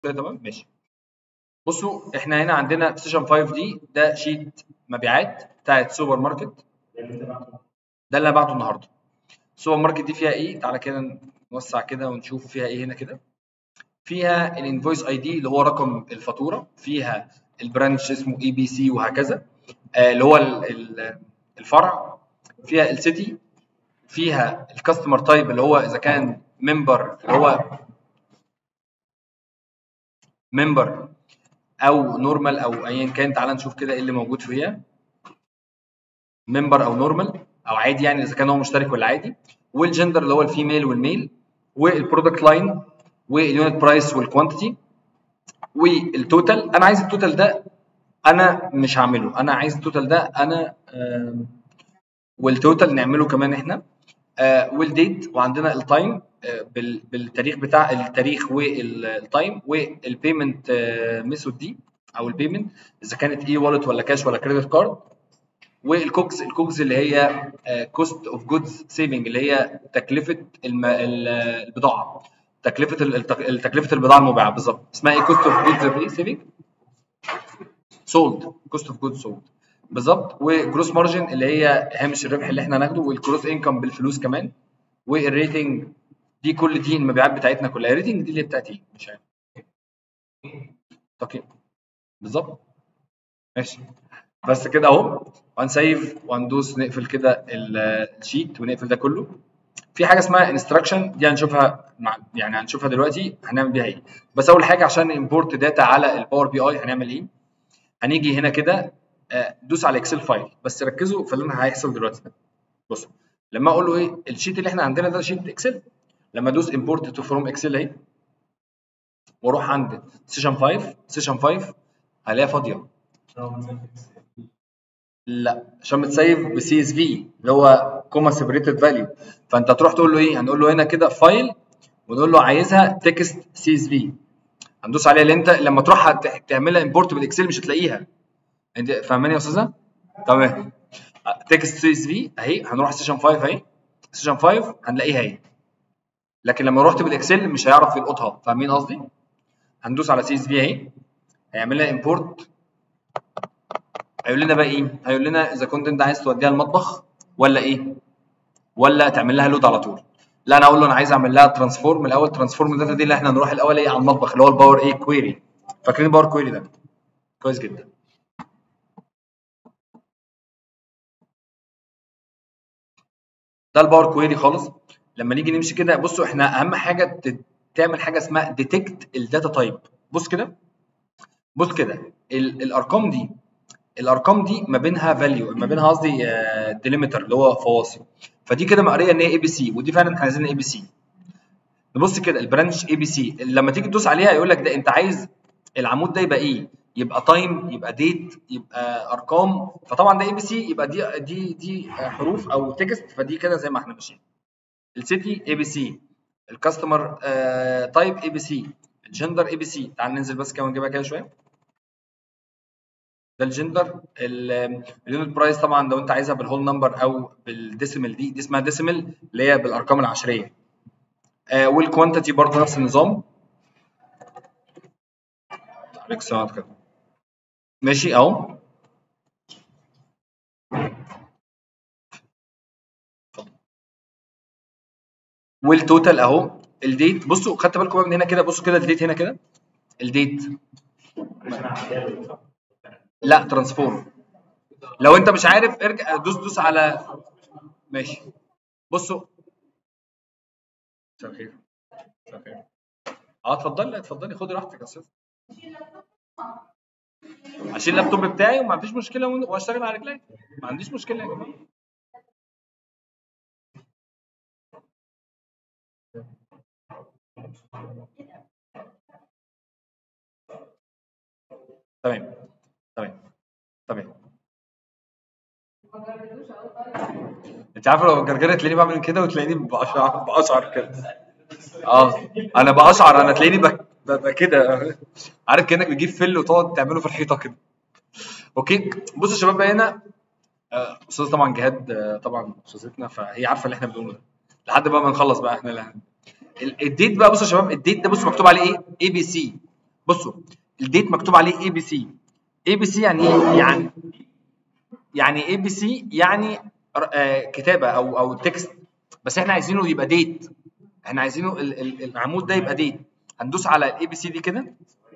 كده تمام ماشي بصوا احنا هنا عندنا سيشن 5 دي ده شيت مبيعات بتاعت سوبر ماركت ده اللي انا بعته النهارده السوبر ماركت دي فيها ايه تعالى كده نوسع كده ونشوف فيها ايه هنا كده فيها الانفويس اي دي اللي هو رقم الفاتوره فيها البرانش اسمه اي بي سي وهكذا آه اللي هو ال- ال- الفرع فيها السيتي فيها الكاستمر تايب اللي هو اذا كان ممبر اللي هو ممبر او نورمال او ايا كان تعال نشوف كده ايه اللي موجود فيها ممبر او نورمال او عادي يعني اذا كان هو مشترك ولا عادي والجندر اللي هو الفيميل والميل والبرودكت لاين واليونت برايس والكوانتيتي والتوتال انا عايز التوتال ده انا مش هعمله انا عايز التوتال ده انا آم، والتوتال نعمله كمان احنا آه، والديت وعندنا التايم آه، بال- بالتاريخ بتاع التاريخ والتايم والبيمنت ميثود دي او البيمنت اذا كانت اي والت ولا كاش ولا كريدت كارد والكوكس الكوكس اللي هي كوست اوف جودز سيفنج اللي هي تكلفه الم... ال- البضاعه تكلفه ال- التك- تكلفه البضاعه المباعه بالظبط اسمها ايه كوست اوف جودز سيفنج سولد كوست اوف جودز سولد بالظبط وجروس مارجن اللي هي هامش الربح اللي احنا هناخده والكروس انكم بالفلوس كمان والريتنج دي كل دي المبيعات بتاعتنا كلها الريتنج دي اللي بتاعتي إيه؟ مش عارف تقييم بالظبط ماشي بس كده اهو وهنسيف وهندوس نقفل كده ال- الشيت ونقفل ده كله في حاجه اسمها انستراكشن دي هنشوفها مع يعني هنشوفها دلوقتي هنعمل بيها ايه بس اول حاجه عشان امبورت داتا على الباور بي اي هنعمل ايه هنيجي هنا كده آه، دوس على اكسل فايل بس ركزوا في اللي انا هيحصل دلوقتي ده بصوا لما اقول له ايه الشيت اللي احنا عندنا ده شيت اكسل لما ادوس امبورت تو فروم اكسل اهي واروح عند سيشن 5 سيشن 5 هلاقيها فاضيه لا عشان متسيف بسي اس في اللي هو كوما سيبريتد فاليو فانت تروح تقول له ايه هنقول له هنا كده فايل ونقول له عايزها تكست سي اس في هندوس عليها اللي انت لما تروح هت- تعملها امبورت بالاكسل مش هتلاقيها انت فاهماني يا استاذه تمام تكست سي اس في اهي هنروح سيشن 5 اهي سيشن 5 هنلاقيها اهي لكن لما رحت بالاكسل مش هيعرف يلقطها فاهمين قصدي هندوس على سي اس في اهي هيعمل لها امبورت هيقول لنا بقى ايه هيقول لنا اذا كنت انت عايز توديها المطبخ ولا ايه ولا تعمل لها لود على طول لا انا اقول له انا عايز اعمل لها ترانسفورم الاول ترانسفورم داتا دي اللي احنا نروح الاول ايه على المطبخ اللي هو الباور ايه كويري فاكرين الباور كويري ده كويس جدا ده الباور كويري خالص لما نيجي نمشي كده بصوا احنا اهم حاجه ت- تعمل حاجه اسمها ديتكت الداتا تايب بص كده بص كده ال- الارقام دي الارقام دي ما بينها فاليو ما بينها قصدي ديليمتر اللي هو فواصل فدي كده مقريه ان هي اي بي سي ودي فعلا احنا عايزين اي بي سي نبص كده البرانش اي بي سي لما تيجي تدوس عليها يقول لك ده انت عايز العمود ده يبقى ايه يبقى تايم يبقى ديت يبقى ارقام فطبعا ده اي بي سي يبقى دي دي دي حروف او تكست فدي كده زي ما احنا ماشيين السيتي اي بي سي الكاستمر تايب اي بي سي الجندر اي بي سي تعال ننزل بس كده ونجيبها كده شويه ده الجندر اليونت برايس طبعا لو انت عايزها بالهول نمبر او بالديسيمال دي دي اسمها ديسيمال اللي هي بالارقام العشريه آه والكوانتيتي برضه نفس النظام عليك ساعات كده ماشي اهو والتوتال اهو الديت بصوا خدت بالكم بقى من هنا كده بصوا كده الديت هنا كده الديت لا ترانسفورم لو انت مش عارف ارجع دوس دوس على ماشي بصوا مساء الخير مساء الخير اه اتفضلي اتفضلي خدي راحتك يا استاذ اشيل اللابتوب بتاعي وما فيش مشكله ون- واشتغل على رجلي ما عنديش مشكله يا جماعه تمام تمام تمام انت عارف لو جرجره تلاقيني بعمل كده وتلاقيني بقشعر بقشعر كده اه انا بقشعر انا تلاقيني بك- ببقى كده عارف كانك بتجيب فل وتقعد تعمله في الحيطه كده اوكي بصوا يا شباب بقى هنا آه، استاذه طبعا جهاد آه، طبعا استاذتنا فهي عارفه اللي احنا بنقوله ده لحد بقى ما نخلص بقى احنا اللي ال- الديت بقى بصوا يا شباب الديت ده بصوا مكتوب عليه ايه اي بي سي بصوا الديت مكتوب عليه اي بي سي اي بي سي يعني ايه يعني يعني اي بي سي يعني آه كتابه او او تكست بس احنا عايزينه يبقى ديت احنا عايزينه ال- ال- العمود ده يبقى ديت هندوس على الاي بي سي دي كده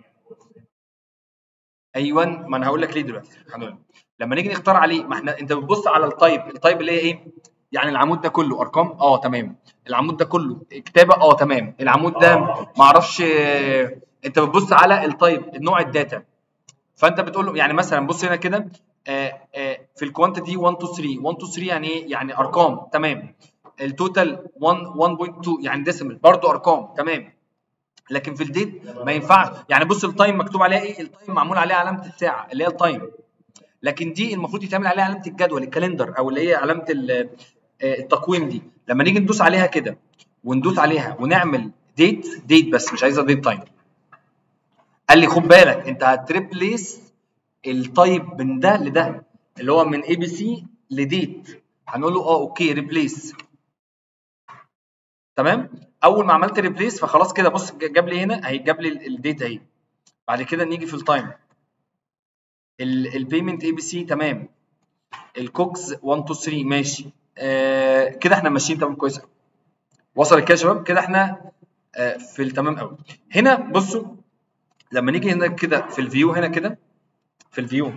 ايوه ما انا هقول لك ليه دلوقتي هنقول لما نيجي نختار عليه ما احنا انت بتبص على التايب التايب اللي هي ايه يعني العمود ده كله ارقام اه تمام العمود ده كله كتابه اه تمام العمود ده ما اعرفش آه، انت بتبص على التايب النوع الداتا فانت بتقول له يعني مثلا بص هنا كده آه، آه، في الكوانتيتي 1 2 3 1 2 3 يعني ايه يعني ارقام تمام التوتال 1 1.2 يعني ديسيمال برضه ارقام تمام لكن في الديت ما ينفعش يعني بص التايم مكتوب عليها ايه التايم معمول عليها علامه الساعه اللي هي التايم لكن دي المفروض يتعمل عليها علامه الجدول الكالندر او اللي هي علامه ال- آه، التقويم دي لما نيجي ندوس عليها كده وندوس عليها ونعمل ديت ديت بس مش عايزه ديت تايم قال لي خد بالك انت هتريبليس التايب من ده لده اللي هو من اي بي سي لديت هنقول له اه اوكي ريبليس تمام اول ما عملت ريبليس فخلاص كده بص جاب لي هنا اهي جاب لي الديت اهي بعد كده نيجي في التايم البيمنت اي بي سي تمام الكوكس 1 2 3 ماشي آه كده احنا ماشيين تمام كويس أوي. وصل كده يا شباب كده احنا آه في التمام قوي هنا بصوا لما نيجي هنا كده في الفيو هنا كده في الفيو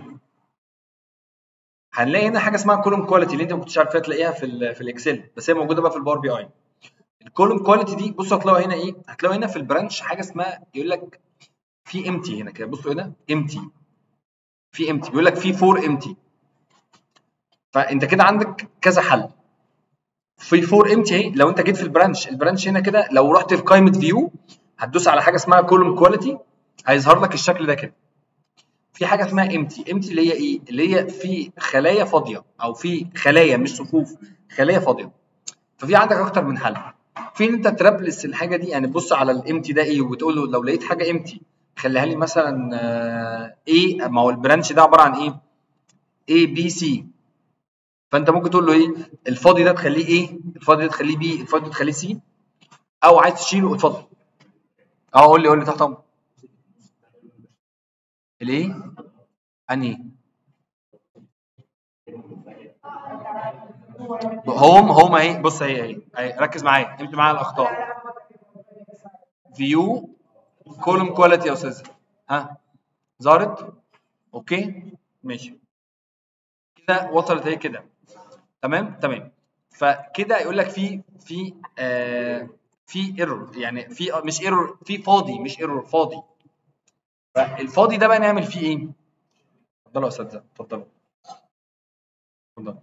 هنلاقي هنا حاجه اسمها كولوم كواليتي اللي انت ما كنتش عارفها تلاقيها في ال في الاكسل بس هي موجوده بقى في الباور بي اي الكولوم كواليتي دي بصوا هتلاقوا هنا ايه هتلاقوا هنا في البرانش حاجه اسمها يقول لك في امتي هنا كده بصوا هنا امتي في امتي بيقول لك في فور امتي فانت كده عندك كذا حل في فور امتي اهي لو انت جيت في البرانش البرانش هنا كده لو رحت في قائمه فيو هتدوس على حاجه اسمها كولوم كواليتي هيظهر لك الشكل ده كده في حاجه اسمها امتي امتي اللي هي ايه اللي هي في خلايا فاضيه او في خلايا مش صفوف خلايا فاضيه ففي عندك اكتر من حل في ان انت ترابلس الحاجه دي يعني تبص على الامتي ده ايه وتقول له لو لقيت حاجه امتي خليها لي مثلا آه، ايه ما هو البرانش ده عباره عن ايه اي بي سي فانت ممكن تقول له ايه الفاضي ده تخليه ايه الفاضي ده تخليه بي الفاضي ده تخليه سي او عايز تشيله اتفضل اه قول لي قول لي تحت امرك الايه انهي هوم هوم اهي بص اهي اهي اهي ركز معايا امتى معايا الاخطاء فيو كولوم كواليتي يا استاذ ها ظهرت اوكي ماشي كده وصلت اهي كده تمام تمام فكده يقول لك في في آه في ايرور يعني في مش ايرور في فاضي مش ايرور فاضي فالفاضي ده بقى نعمل فيه ايه اتفضلوا يا اساتذه اتفضلوا اتفضلوا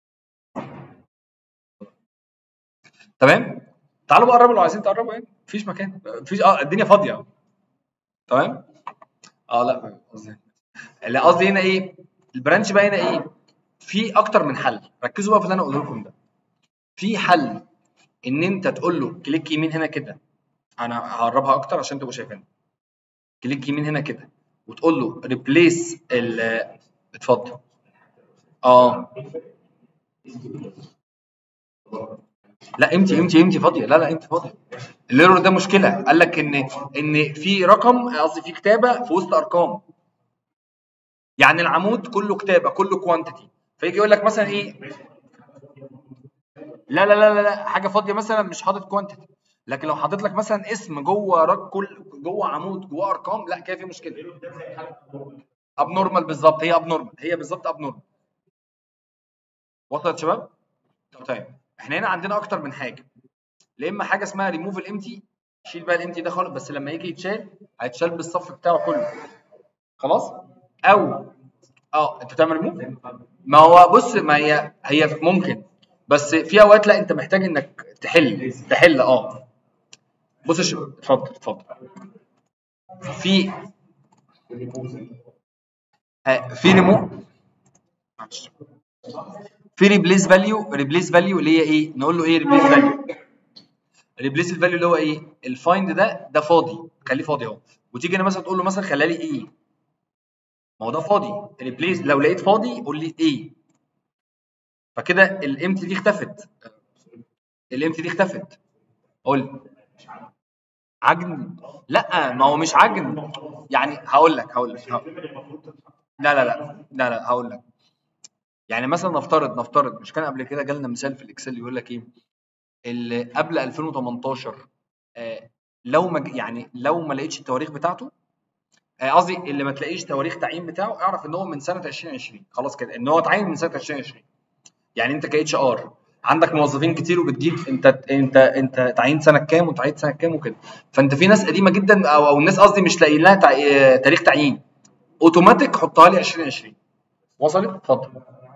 تمام تعالوا بقى قربوا لو عايزين تقربوا يعني مفيش مكان مفيش اه الدنيا فاضيه تمام اه لا قصدي لا قصدي هنا ايه البرانش بقى هنا ايه في اكتر من حل ركزوا بقى في اللي انا قلت لكم ده في حل ان انت تقول له كليك يمين هنا كده انا هقربها اكتر عشان تبقوا شايفينها كليك يمين هنا كده وتقول له ريبليس ال اتفضل اه لا امتي امتي امتي فاضيه لا لا امتي فاضيه الايرور ده مشكله قال لك ان ان في رقم قصدي في كتابه في وسط ارقام يعني العمود كله كتابه كله كوانتيتي فيجي يقول لك مثلا ايه لا لا لا لا, لا حاجه فاضيه مثلا مش حاطط كوانتيتي لكن لو حاطط لك مثلا اسم جوه رق كل جوه عمود جوه ارقام لا كده في مشكله اب نورمال بالظبط هي اب نورمال هي بالظبط اب نورمال وصلت يا شباب طيب احنا هنا عندنا اكتر من حاجه يا اما حاجه اسمها ريموف الامتي شيل بقى الامتي ده خالص بس لما يجي يتشال هيتشال بالصف بتاعه كله خلاص او اه انت تعمل ريموف ما هو بص ما هي هي ممكن بس في اوقات لا انت محتاج انك تحل تحل اه بص يا شباب اتفضل اتفضل في آه، في ريموف معلش. في ريبليس فاليو ريبليس فاليو اللي هي ايه نقول له ايه ريبليس فاليو ريبليس الفاليو اللي هو ايه الفايند ده ده فاضي خليه فاضي اهو وتيجي هنا مثلا تقول له مثلا خليها لي ايه ما هو ده فاضي ريبليس لو لقيت فاضي قول لي ايه فكده الامتي دي اختفت الامتي دي اختفت قول لي عجن لا ما هو مش عجن يعني هقول لك هقول لك لا لا لا لا لا هقول لك يعني مثلا نفترض نفترض مش كان قبل كده جالنا مثال في الاكسل يقول لك ايه اللي قبل 2018 آه لو ما يعني لو ما لقيتش التواريخ بتاعته آه، قصدي اللي ما تلاقيش تواريخ تعيين بتاعه اعرف ان هو من سنه 2020 خلاص كده ان هو اتعين من سنه 2020 يعني انت كاتش ار عندك موظفين كتير وبتجيب انت انت انت تعيين سنه كام وتعيين سنه كام وكده فانت في ناس قديمه جدا او او الناس قصدي مش لاقيين لها تع- تاريخ تعيين اوتوماتيك حطها لي 2020 وصلت اتفضل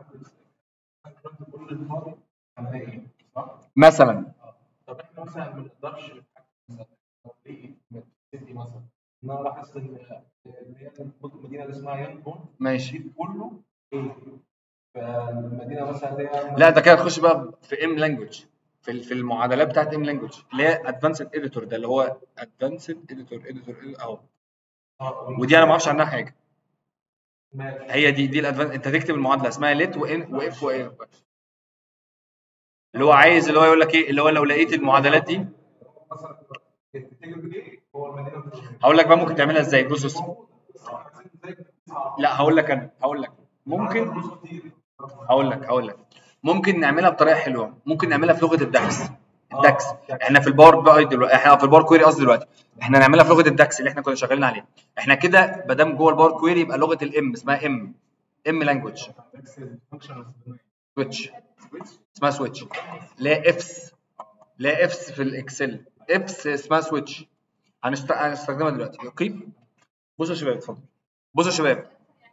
كل الماضي كان هي صح؟ مثلا طب احنا مثلا ما نقدرش نتحكم في سيتي مثلا ان انا لاحظت ان اللي هي المدينه اللي اسمها يانجون ماشي دي كله ايه فالمدينه مثلا اللي هي لا ده كده تخش بقى في ام لانجوج في ال- في المعادلات بتاعت ام لانجوج اللي هي ادفانسد اديتور ده اللي هو ادفانسد اديتور اديتور اهو آه، ودي انا ما اعرفش عنها حاجه ماشي هي دي دي الادفانس انت تكتب المعادله اسمها ليت وان واف وايه اللي هو عايز اللي هو يقول لك ايه اللي هو لو لقيت المعادلات دي مثلا تفتكر ايه هو المدينه بتقول هقول لك بقى ممكن تعملها ازاي بص بص ازاي لا هقول لك انا هقول لك ممكن هقول لك هقول لك ممكن نعملها بطريقه حلوه ممكن نعملها في لغه الدكس الدكس احنا في الباور بقى دلوقتي احنا في الباور كويري قصدي دلوقتي احنا نعملها في لغه الدكس اللي احنا كنا شغالين عليها احنا كده ما دام جوه الباور كويري يبقى لغه الام اسمها ام ام لانجوج سويتش اسمها سويتش لا افس لا افس في الاكسل افس اسمها سويتش هنست- هنستخدمها دلوقتي اوكي بصوا يا شباب اتفضل بصوا يا شباب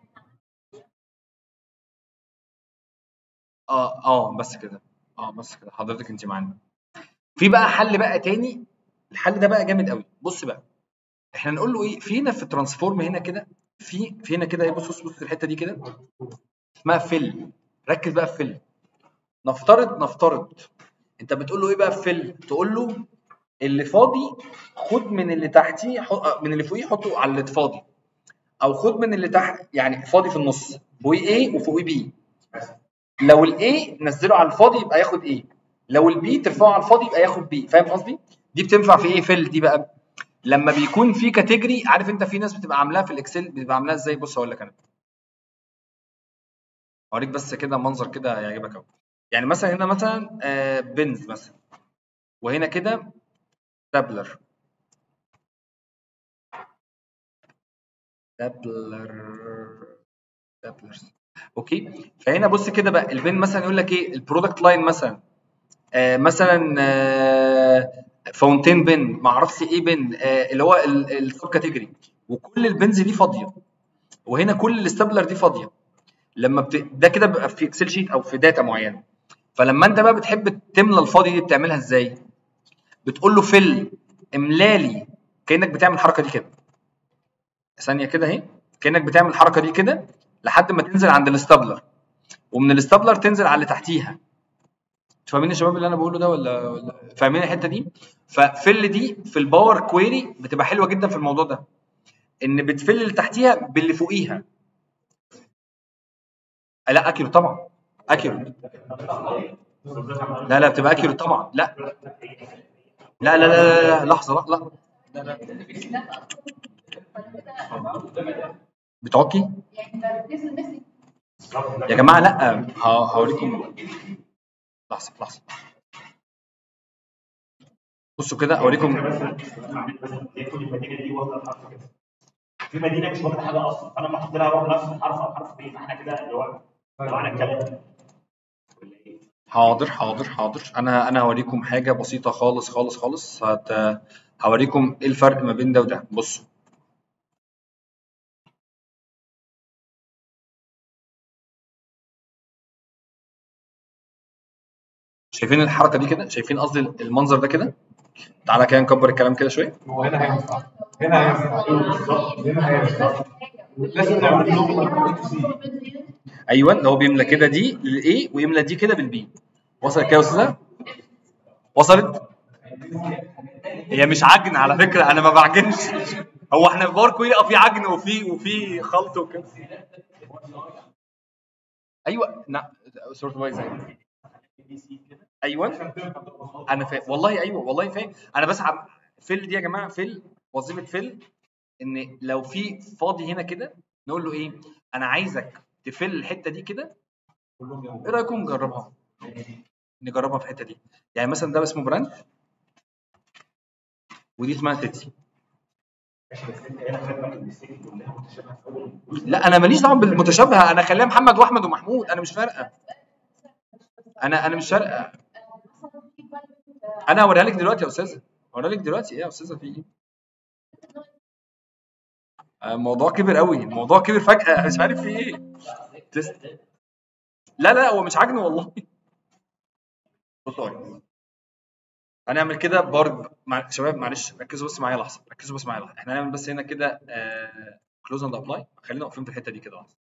اه اه بس كده اه بس كده حضرتك انت معانا في بقى حل بقى تاني الحل ده بقى جامد قوي بص بقى احنا نقول له ايه في هنا في الترانسفورم هنا كده في في هنا كده ايه بص بص بص الحته دي كده اسمها فيل ركز بقى في فيل نفترض نفترض انت بتقول له ايه بقى في فيل تقول له اللي فاضي خد من اللي تحتيه حط- من اللي فوقيه حطه على اللي فاضي او خد من اللي تحت يعني فاضي في النص فوقيه A وفوقيه B لو الاي نزله على الفاضي يبقى ياخد ايه لو البي ترفعه على الفاضي يبقى ياخد بي فاهم قصدي دي بتنفع في ايه فيل دي بقى لما بيكون في كاتيجوري عارف انت في ناس بتبقى عاملاها في الاكسل بتبقى عاملاها ازاي بص هقول لك انا اوريك بس كده منظر كده يعجبك قوي يعني مثلا هنا مثلا آه بنز مثلا وهنا كده تابلر تابلر تابلرز اوكي فهنا بص كده بقى البن مثلا يقول لك ايه البرودكت لاين مثلا آه مثلا آه فاونتين بن ما اعرفش ايه بن آه اللي هو السب كاتيجوري وكل البنز دي فاضيه وهنا كل الاستابلر دي فاضيه لما بت... ده كده بيبقى في اكسل شيت او في داتا معينه فلما انت بقى بتحب تملى الفاضي دي بتعملها ازاي بتقول له فل املالي كانك بتعمل الحركه دي كده ثانيه كده اهي كانك بتعمل الحركه دي كده لحد ما تنزل عند الاستابلر ومن الاستابلر تنزل على اللي تحتيها انتوا فاهمين يا شباب اللي انا بقوله ده ولا ولا فاهمين الحته دي ففل دي في الباور كويري بتبقى حلوه جدا في الموضوع ده ان بتفل اللي تحتيها باللي فوقيها لا اكيوريت طبعا اكيوريت لا لا بتبقى اكيوريت طبعا لا لا لا لا, لا, لا لحظه لا لا لا لا بتعكي يا جماعه لا ه- هوريكم لحظه لحظه بصوا كده اوريكم كل المدينه دي واخده الحرف كده في مدينه مش واخده حاجه اصلا فانا لما احط لها روح نفس الحرف او حرف بي فاحنا كده اللي هو معنى الكلام ولا ايه؟ حاضر حاضر حاضر انا انا هوريكم حاجه بسيطه خالص خالص خالص هت... هوريكم ايه الفرق ما بين ده وده بصوا شايفين الحركه دي كده شايفين قصدي المنظر ده كده تعالى كده نكبر الكلام كده شويه هو هنا هينفع هنا هينفع هنا هينفع لازم نعمل لهم سي ايوه اللي هو بيملى كده دي للاي ويملى دي كده بالبي وصلت كده يا استاذه وصلت هي مش عجن على فكره انا ما بعجنش هو احنا في بار كويري اه في عجن وفي وفي خلط وكده ايوه نعم سورت بايز ايوه انا فاهم والله ايوه والله فاهم انا بس عم فيل دي يا جماعه فيل وظيفه فيل ان لو في فاضي هنا كده نقول له ايه انا عايزك تفل الحته دي كده كلهم يلا ايه رايكم نجربها نجربها في الحته دي يعني مثلا ده اسمه براند ودي اسمها تيتسي ماشي بس انت هنا خدمك ان السيتي كلها متشابهه في اول لا انا ماليش دعوه بالمتشابهه انا خليها محمد واحمد ومحمود انا مش فارقه انا انا مش فارقه انا هوريها لك دلوقتي يا استاذه هوريها لك دلوقتي ايه يا استاذه في ايه آه، الموضوع كبر قوي الموضوع كبر فجاه أنا مش عارف في ايه تست لا لا هو مش عجن والله بصوا أهي. هنعمل كده برضه مع... شباب معلش ركزوا بس معايا لحظه ركزوا بس معايا لحظه احنا هنعمل بس هنا كده كلوز اند ابلاي خلينا واقفين في الحته دي كده لحظه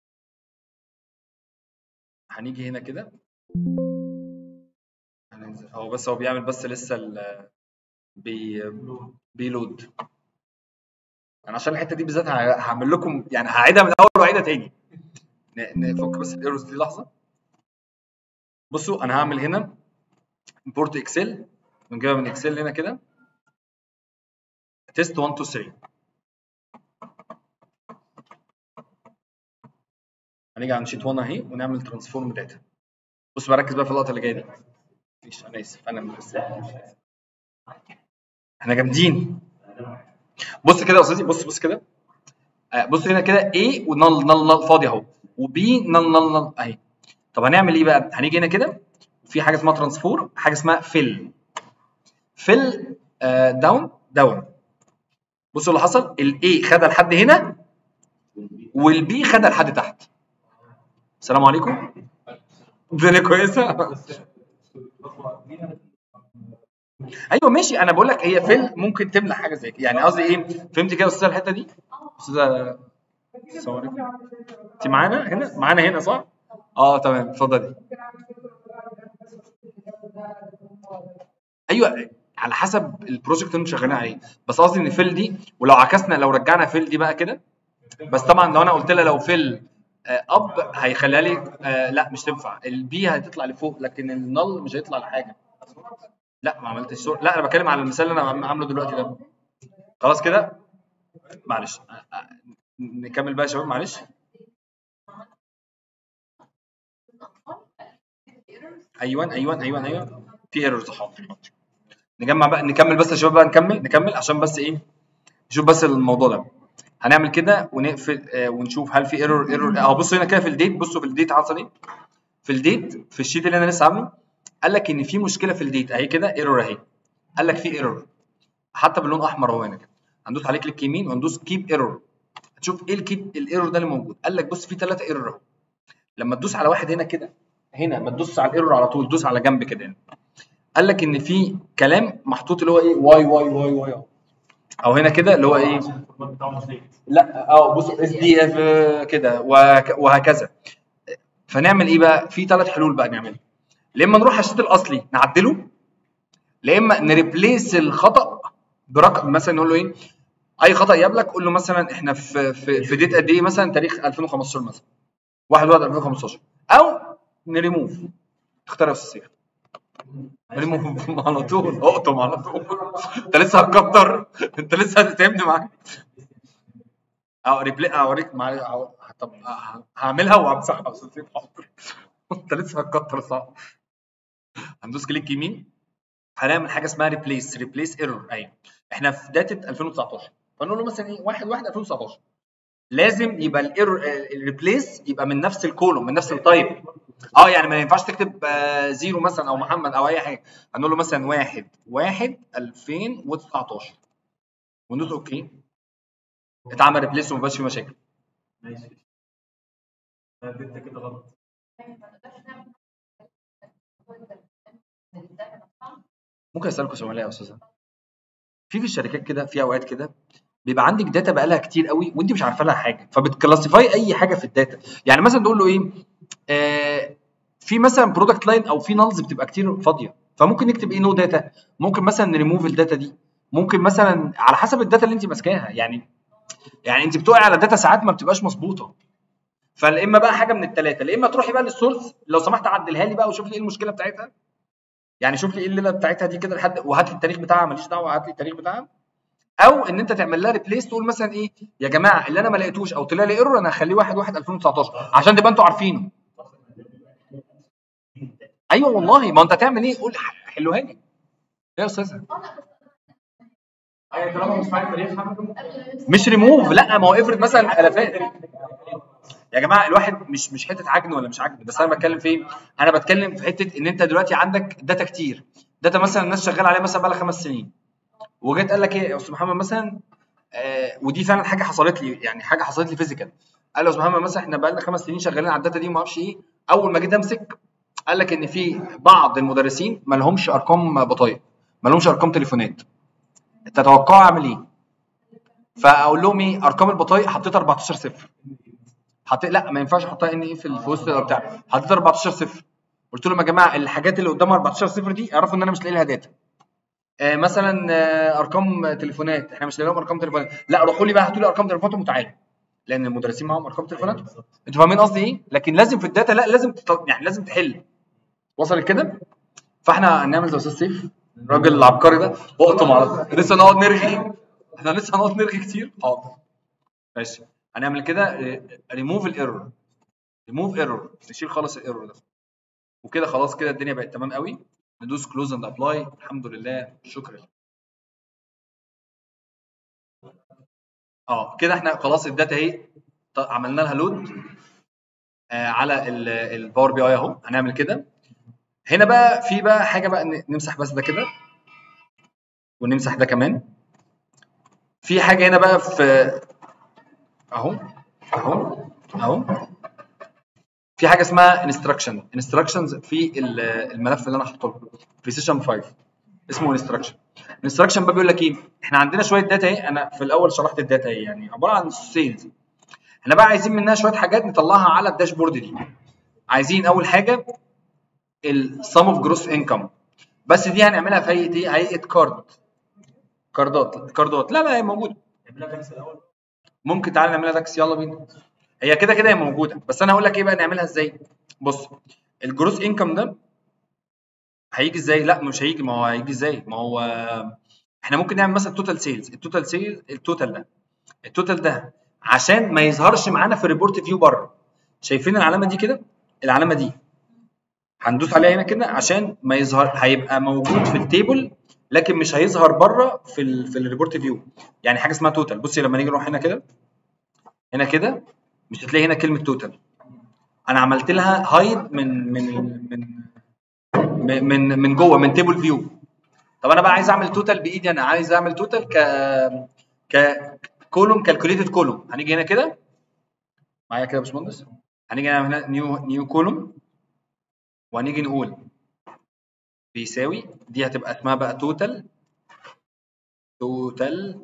هنيجي هنا كده هننزل هو بس هو بيعمل بس لسه ال بي بيلود انا عشان الحته دي بالذات ه- هعمل لكم يعني هعيدها من اول واعيدها تاني ن- نفك بس الايرورز دي لحظه بصوا انا هعمل هنا امبورت اكسل بنجيبها من اكسل هنا كده تيست 1 2 3 هنيجي عند شيت 1 اهي ونعمل ترانسفورم داتا بص بركز بقى في اللقطه اللي جايه دي مفيش انا اسف انا بس احنا جامدين بص كده يا استاذي بص بص كده آه، بص هنا كده A ونل نل نل فاضي اهو وبي نل نل نل اهي طب هنعمل ايه بقى هنيجي هنا كده في حاجه اسمها ترانسفورم حاجه اسمها فيل فيل داون داون بصوا اللي حصل الاي خدها لحد هنا والبي خدها لحد تحت السلام عليكم الدنيا كويسه بس الخطوه دي ايوه ماشي انا بقول لك هي فيل ممكن تملى حاجه زي كده يعني قصدي ايه فهمت كده يا استاذه الحته دي استاذه السلام عليكم انت معانا هنا معانا هنا صح اه تمام اتفضلي ايوه على حسب البروجكت اللي انتوا شغالين عليه بس قصدي ان فيل دي ولو عكسنا لو رجعنا فيل دي بقى كده بس طبعا لو انا قلت لها لو فيل آه، اب هيخليها لي آه لا مش تنفع البي هتطلع لفوق لكن النل مش هيطلع لحاجه لا ما عملتش صور لا انا بتكلم على المثال اللي انا عم- عامله دلوقتي ده خلاص كده معلش آه، آه، نكمل بقى يا شباب معلش ايوه ايوه ايوه ايوه في ايرورز حاضر حاضر. نجمع بقى نكمل بس يا شباب بقى نكمل نكمل عشان بس ايه نشوف بس الموضوع ده هنعمل كده ونقفل آه ونشوف هل في ايرور ايرور اهو بصوا هنا كده في الديت بصوا في الديت حصل ايه في الديت في الشيت اللي انا لسه عامله قال لك ان في مشكله في الديت اهي كده ايرور اهي قال لك في ايرور حتى باللون احمر اهو هنا كده هندوس عليه كليك يمين وهندوس كيب ايرور هتشوف ايه الكيب الايرور ده اللي موجود قال لك بص في ثلاثه ايرور اهو لما تدوس على واحد هنا كده هنا ما تدوسش على الايرور على طول دوس على جنب كده هنا قال لك ان في كلام محطوط اللي هو ايه واي واي واي واي أهو. او هنا كده اللي هو ايه الفورمات بتاعه مزيف لا اه بص اس دي اف كده وهك- وهكذا فنعمل ايه بقى في ثلاث حلول بقى نعملها يا اما نروح على الشيت الاصلي نعدله يا اما نريبليس الخطا برقم مثلا نقول له ايه اي خطا يقابلك قول له مثلا احنا في في, في ديت قد ايه مثلا تاريخ 2015 مثلا 1 1 2015 او نريموف تختار يا استاذ سيف نريموف على طول اقطم على طول انت لسه هتكتر انت لسه هتتعبني معاك اه ريبلي اوريك مع أهو- طب ه- هعملها وهمسحها يا استاذ سيف حاضر انت لسه هتكتر صح هندوس كليك يمين هنعمل حاجه اسمها ريبليس ريبليس ايرور ايوه احنا في داتا 2019 فنقول له مثلا ايه 1 1 2019 لازم يبقى الايرور الريبليس يبقى من نفس الكولوم من نفس التايب اه يعني ما ينفعش تكتب آه، زيرو مثلا او محمد او اي حاجه هنقول له مثلا 1 1 2019 وندوس اوكي اتعمل ريبليس وما بقاش في مشاكل ماشي انت كده غلط ممكن اسالكم سؤال يا استاذه في في الشركات كده في اوقات كده بيبقى عندك داتا بقالها كتير قوي وانت مش عارفه لها حاجه فبتكلاسيفاي اي حاجه في الداتا يعني مثلا تقول له ايه آه في مثلا برودكت لاين او في نالز بتبقى كتير فاضيه فممكن نكتب ايه نو داتا ممكن مثلا نريموف الداتا دي ممكن مثلا على حسب الداتا اللي انت ماسكاها يعني يعني انت بتقعي على داتا ساعات ما بتبقاش مظبوطه فلا اما بقى حاجه من الثلاثه لا اما تروحي بقى للسورس لو سمحت عدلها لي بقى وشوف لي ايه المشكله بتاعتها يعني شوف لي ايه الليله بتاعتها دي كده لحد وهات لي التاريخ بتاعها ماليش دعوه هات لي التاريخ بتاعها او ان انت تعمل لها ريبليس تقول مثلا ايه يا جماعه اللي انا ما لقيتوش او طلع لي ايرور انا هخليه 1 1 2019 عشان تبقى انتوا عارفينه ايوه والله ما انت تعمل ايه قول ح- حلوها لي يا استاذه ايوه طالما مش معاك تاريخ هعمل مش ريموف لا ما هو افرض مثلا الافات يا جماعه الواحد مش مش حته عجن ولا مش عجن بس انا بتكلم في ايه؟ انا بتكلم في حته ان انت دلوقتي عندك داتا كتير داتا مثلا الناس شغاله عليها مثلا بقى لها خمس سنين وجيت قال لك ايه يا استاذ محمد مثلا آه ودي فعلا حاجه حصلت لي يعني حاجه حصلت لي فيزيكال قال له يا استاذ محمد مثلا احنا بقى لنا خمس سنين شغالين على الداتا دي وما اعرفش ايه اول ما جيت امسك قال لك ان في بعض المدرسين ما لهمش ارقام بطايق ما لهمش ارقام تليفونات تتوقعوا اعمل ايه؟ فاقول لهم ايه ارقام البطايق حطيت 14 صفر حطيت لا ما ينفعش احطها ان ايه في ال- في وسط بتاع حطيت 14 صفر قلت لهم يا جماعه الحاجات اللي قدام 14 صفر دي اعرفوا ان انا مش لاقي لها داتا آه مثلا آه ارقام تليفونات احنا مش لاقي لهم ارقام تليفونات لا روحوا لي بقى هاتوا لي ارقام تليفوناتهم وتعالوا لان المدرسين معاهم ارقام تليفونات انتوا فاهمين قصدي ايه لكن لازم في الداتا لا لازم تط... يعني لازم تحل وصلت كده فاحنا هنعمل زي استاذ سيف الراجل العبقري ده وقته مع لسه نقعد نرغي احنا لسه هنقعد نرغي كتير حاضر ماشي هنعمل كده ريموف الايرور ريموف ايرور نشيل خالص الايرور ده وكده خلاص كده الدنيا بقت تمام قوي ندوس كلوز اند ابلاي الحمد لله شكرا اه كده احنا خلاص الداتا اهي ط- عملنا لها لود آه على الباور بي اي اهو هنعمل كده هنا بقى في بقى حاجه بقى ن- نمسح بس ده كده ونمسح ده كمان في حاجه هنا بقى في اهو اهو اهو في حاجه اسمها انستراكشن انستراكشنز في ال- الملف اللي انا حاطه له في سيشن 5 اسمه انستراكشن انستراكشن بقى بيقول لك ايه احنا عندنا شويه داتا اهي انا في الاول شرحت الداتا اهي يعني عباره عن سيلز احنا بقى عايزين منها شويه حاجات نطلعها على الداشبورد دي عايزين اول حاجه السم اوف جروس انكم بس دي هنعملها في هيئه ايه هيئه كارد كاردات كاردات لا لا هي موجوده ممكن تعالى نعملها داكس يلا بينا هي كده كده هي موجوده بس انا هقول لك ايه بقى نعملها ازاي بص الجروس انكم ده هيجي ازاي لا مش هيجي ما هو هيجي ازاي ما هو احنا ممكن نعمل مثلا توتال سيلز التوتال سيلز التوتال ده التوتال ده عشان ما يظهرش معانا في الريبورت فيو بره شايفين العلامه دي كده العلامه دي هندوس عليها هنا كده عشان ما يظهر هيبقى موجود في التيبل لكن مش هيظهر بره في ال في الريبورت فيو يعني حاجه اسمها توتال بصي لما نيجي نروح هنا كده هنا كده مش هتلاقي هنا كلمه توتال انا عملت لها هايد من من من من من, من جوه من تيبل فيو طب انا بقى عايز اعمل توتال بايدي انا عايز اعمل توتال ك ك كولوم كالكوليتد كولوم هنيجي هنا كده معايا كده يا باشمهندس هنيجي نعمل هنا نيو نيو كولوم وهنيجي نقول بيساوي دي هتبقى اسمها بقى توتال توتال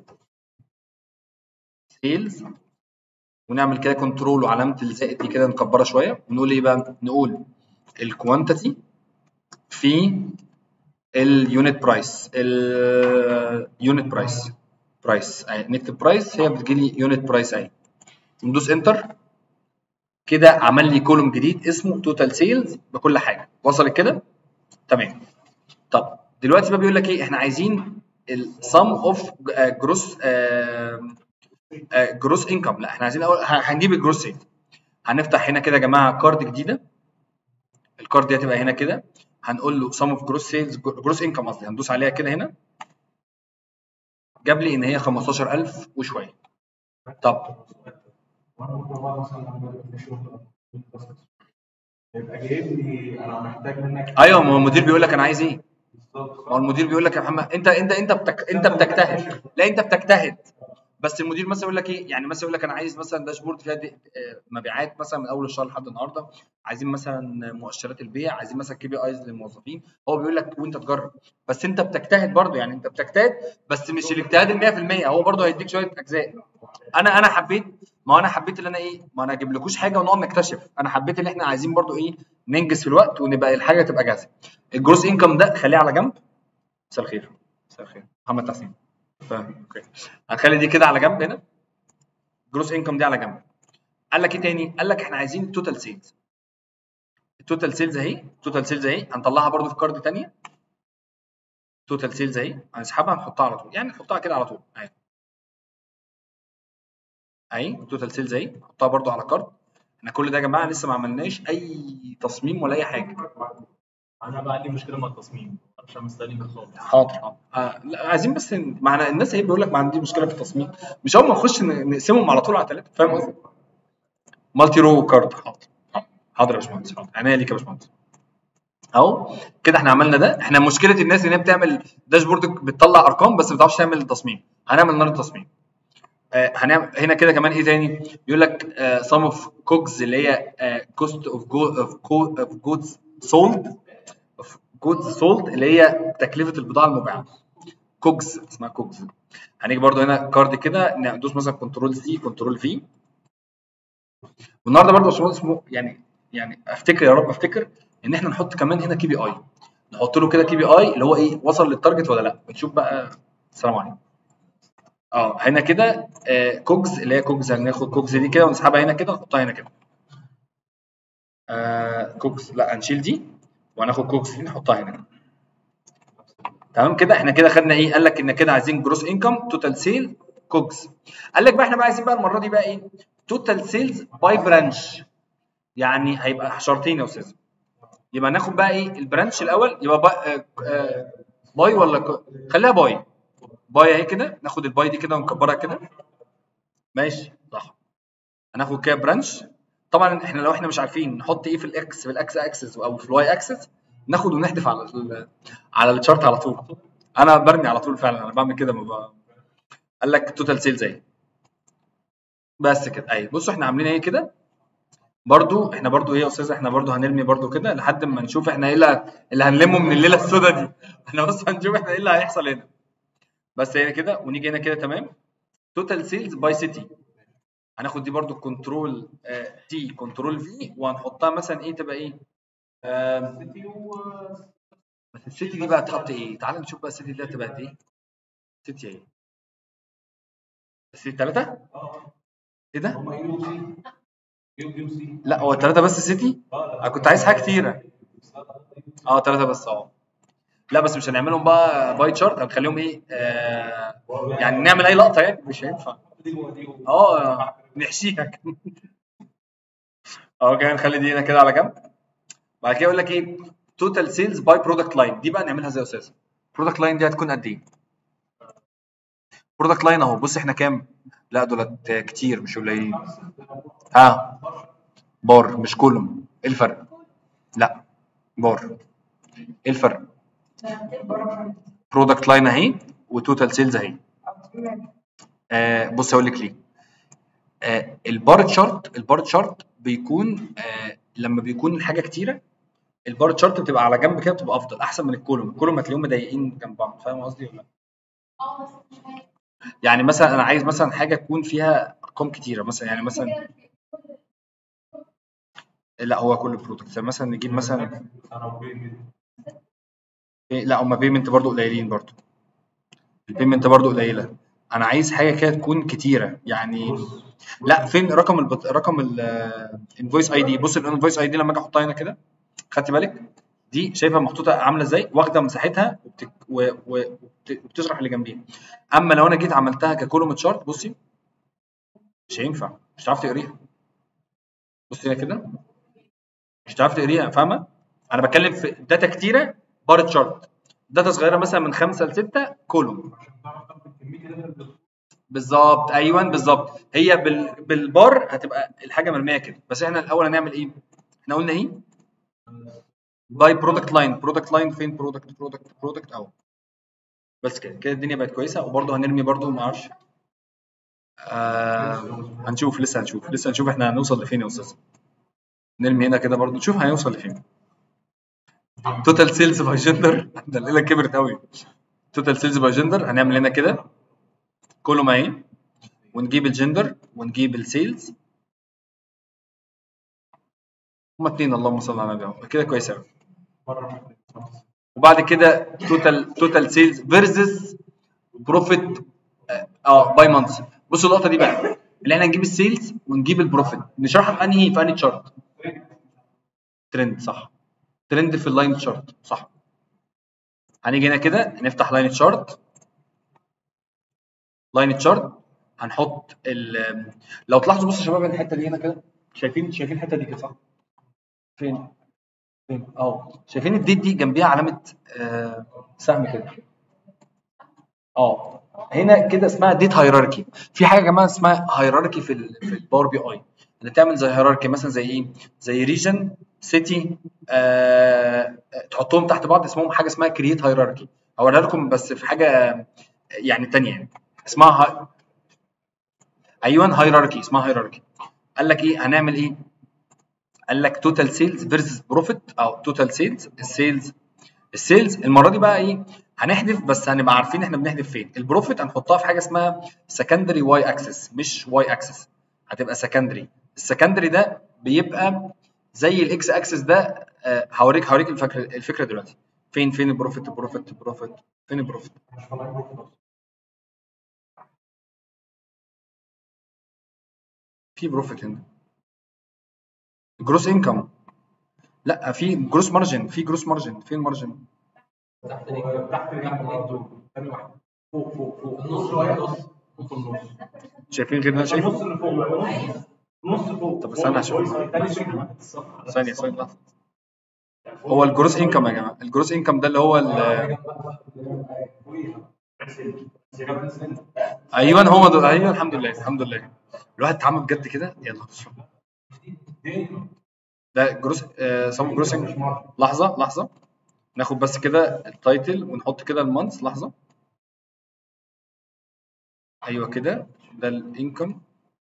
سيلز ونعمل كده كنترول وعلامه الزائد دي كده نكبرها شويه ونقول ايه بقى نقول الكوانتيتي في اليونت برايس اليونت برايس برايس اهي نكتب برايس هي بتجي لي يونت برايس اهي ندوس انتر كده عمل لي كولوم جديد اسمه توتال سيلز بكل حاجه وصلت كده تمام طب دلوقتي بقى بيقول لك ايه احنا عايزين السم اوف جروس جروس انكم لا احنا عايزين الاول ه- هنجيب الجروس سيلز هنفتح هنا كده يا جماعه كارد جديده الكارد دي هتبقى هنا كده هنقول له سم اوف جروس سيلز جروس انكم قصدي هندوس عليها كده هنا جاب لي ان هي 15000 وشويه طب وانا ممكن بقى مثلا لما في شغل يبقى جايب لي انا محتاج منك ايوه ما هو المدير بيقول لك انا عايز ايه بالظبط ما هو المدير بيقول لك يا محمد انت انت انت بتك... انت بتجتهد لا انت بتجتهد بس المدير مثلا يقول لك ايه يعني مثلا يقول لك انا عايز مثلا داشبورد فيها دي آه، مبيعات مثلا من اول الشهر لحد النهارده عايزين مثلا مؤشرات البيع عايزين مثلا كي بي ايز للموظفين هو بيقول لك وانت تجرب بس انت بتجتهد برضه يعني انت بتجتهد بس مش الاجتهاد ال 100% هو برضه هيديك شويه اجزاء انا انا حبيت ما هو انا حبيت ان انا ايه ما انا اجيب لكوش حاجه ونقعد نكتشف انا حبيت ان احنا عايزين برضه ايه ننجز في الوقت ونبقى الحاجه تبقى جاهزه الجروس انكم ده خليه على جنب مساء الخير مساء الخير محمد تحسين فاهم اوكي هنخلي دي كده على جنب هنا جروس انكم دي على جنب قال لك ايه تاني قال لك احنا عايزين توتال سيلز التوتال سيلز اهي التوتال سيلز اهي هنطلعها برضو في كارد تانية توتال سيلز اهي هنسحبها نحطها على طول يعني نحطها كده على طول اهي اهي توتال سيلز اهي نحطها برده على كارت احنا كل ده يا جماعه لسه ما عملناش اي تصميم ولا اي حاجه انا بقى عندي مشكله مع التصميم عشان مستنيك خالص حاضر حاضر آه لا عايزين بس ن- معنا الناس هي بيقول لك ما عندي مشكله في التصميم مش اول ما نخش ن- نقسمهم على طول على ثلاثه فاهم قصدي؟ مالتي رو كارد حاضر حاضر. حاضر يا باشمهندس حاضر عينيا ليك يا باشمهندس اهو كده احنا عملنا ده احنا مشكله الناس ان هي بتعمل داشبورد بتطلع ارقام بس ما بتعرفش تعمل تصميم هنعمل النهارده تصميم آه هنعمل هنا كده كمان ايه تاني بيقول لك سم اوف كوكس اللي هي كوست اوف اوف جودز سولد جودز سولد اللي هي تكلفه البضاعه المباعه كوكس اسمها كوكس هنيجي برضو هنا كارد كده ندوس مثلا كنترول سي كنترول في والنهارده برضو يا باشمهندس مو- يعني يعني افتكر يا رب افتكر ان احنا نحط كمان هنا كي بي اي نحط له كده كي بي اي اللي هو ايه وصل للتارجت ولا لا بنشوف بقى السلام عليكم اه هنا كده آه كوكس اللي هي كوكس هناخد كوكس دي كده ونسحبها هنا كده ونحطها هنا كده آه كوكس لا هنشيل دي وهناخد كوكس دي نحطها هنا كده تمام كده احنا كده خدنا ايه قال لك ان كده عايزين جروس انكم توتال سيل كوكس قال لك بقى احنا بقى عايزين بقى المره دي بقى ايه توتال سيلز باي برانش يعني هيبقى شرطين يا استاذ يبقى ناخد بقى ايه البرانش الاول يبقى باي, آه آه باي ولا ك... خليها باي باي اهي كده ناخد الباي دي كده ونكبرها كده ماشي صح هناخد كده برانش طبعا احنا لو احنا مش عارفين نحط ايه في الاكس في الاكس اكسس او في الواي اكسس ناخد ونحذف على ال على الشارت على طول انا برمي على طول فعلا انا بعمل كده ما ب... قال لك توتال سيلز اهي بس كده اهي بصوا احنا عاملين ايه كده برضو احنا برضو ايه يا استاذ احنا برضو هنرمي برضو كده لحد ما نشوف احنا ايه اللي اللي هنلمه من الليله السوداء دي احنا بص هنشوف احنا ايه اللي هيحصل هنا بس هنا كده ونيجي هنا كده تمام توتال سيلز باي سيتي هناخد دي برضو كنترول تي كنترول في وهنحطها مثلا ايه تبقى ايه آم، بس السيتي دي بقى تحط ايه تعال نشوف بقى السيتي دي هتبقى قد ايه سيتي ايه السيتي ثلاثة ايه ده هم يو سي يو يو سي لا هو ثلاثة بس سيتي انا كنت عايز حاجة كتيرة اه ثلاثة بس اه لا بس مش هنعملهم بقى باي تشارت هنخليهم ايه آه يعني نعمل اي لقطة يعني مش هينفع اه نحشيها كده. اه كده نخلي دي هنا كده على جنب بعد كده يقول لك ايه توتال سيلز باي برودكت لاين دي بقى نعملها زي يا استاذ برودكت لاين دي هتكون قد ايه برودكت لاين اهو بص احنا كام لا دولت كتير مش قليلين ها بار مش كولوم ايه الفرق لا بار ايه الفرق برودكت لاين اهي وتوتال سيلز اهي آه بص اقول لك ليه آه البار تشارت البار تشارت بيكون آه لما بيكون الحاجه كتيره البار تشارت بتبقى على جنب كده بتبقى افضل احسن من الكولوم الكولوم هتلاقيهم مضايقين جنب بعض فاهم قصدي ولا لا يعني مثلا انا عايز مثلا حاجه تكون فيها ارقام كتيره مثلا يعني مثلا لا هو كل برودكت مثلا نجيب مثلا إيه لا هما بيمنت برضو قليلين برضو البيمنت برضو قليله انا عايز حاجه كده تكون كتيره يعني لا فين رقم البط... رقم الانفويس اي دي بص الانفويس اي دي لما اجي احطها هنا كده خدت بالك دي شايفها محطوطه عامله ازاي واخده مساحتها وبتك... و... و... وبت- وبتشرح اللي جنبيها اما لو انا جيت عملتها ككولوم تشارت بصي مش هينفع مش هتعرف تقريها بص هنا كده مش هتعرف تقريها فاهمه انا بتكلم في داتا كتيره بار تشارت داتا صغيره مثلا من خمسه لسته كولوم بالظبط ايوه بالظبط هي بال... بالبار هتبقى الحاجه مرميه كده بس احنا الاول هنعمل ايه احنا قلنا ايه باي برودكت لاين برودكت لاين فين برودكت برودكت برودكت اهو بس كده كده الدنيا بقت كويسه وبرده هنرمي برده ما اعرفش آه هنشوف لسه هنشوف لسه هنشوف احنا هنوصل لفين يا استاذ نرمي هنا كده برده نشوف هنوصل لفين توتال سيلز باي جندر ده الليله كبرت قوي توتال سيلز باي جندر هنعمل هنا كده كولوم اهي ونجيب الجندر ونجيب السيلز هما اتنين اللهم صل على النبي أهو. كده كويس قوي وبعد كده توتال توتال سيلز فيرسز بروفيت اه باي مانث بصوا اللقطه دي بقى اللي احنا نجيب السيلز ونجيب البروفيت نشرحها في انهي في انهي تشارت ترند صح ترند في اللاين تشارت صح هنيجي هنا كده نفتح لاين تشارت لاين تشارت هنحط ال لو تلاحظوا بصوا يا شباب الحته دي هنا كده شايفين شايفين الحته دي كده صح؟ فين؟ فين؟ اهو شايفين الديت دي جنبيها علامه آه سهم كده اه هنا كده اسمها ديت هيراركي في حاجه يا جماعه اسمها هيراركي في ال في الباور بي اي اللي تعمل زي هيراركي مثلا زي ايه؟ زي ريجن سيتي آه تحطهم تحت بعض اسمهم حاجه اسمها كرييت هيراركي هوريها لكم بس في حاجه يعني تانية يعني اسمها هاي... ايوه هيراركي اسمها هيراركي قال لك ايه هنعمل ايه قال لك توتال سيلز فيرسز بروفيت او توتال سيلز السيلز السيلز المره دي بقى ايه هنحذف بس هنبقى عارفين احنا بنحذف فين البروفيت هنحطها في حاجه اسمها سكندري واي اكسس مش واي اكسس هتبقى سكندري السكندري ده بيبقى زي الاكس اكسس ده آه، هوريك هوريك الفكره الفكره دلوقتي فين فين البروفيت البروفيت البروفيت فين البروفيت مش طالع بروفيت اصلا في بروفيت هنا جروس انكم لا في جروس مارجن في جروس مارجن فين مارجن تحت ال- تحت الجنب برضه ثاني واحده فوق فوق فوق النص شويه نص في النص شايفين غير اللي انا شايفه النص اللي فوق نص نص فوق طب استنى عشان- تاني شكل ثانيه ثانيه لحظه هو الجروس انكم يا جماعه الجروس انكم ده اللي هو ال- ايوه هو ده ايوه الحمد لله الحمد لله الواحد اتعمى بجد كده يلا ده جروس آه سم جروس انكم لحظه لحظه ناخد بس كده التايتل ونحط كده المانث لحظه ايوه كده ده الانكم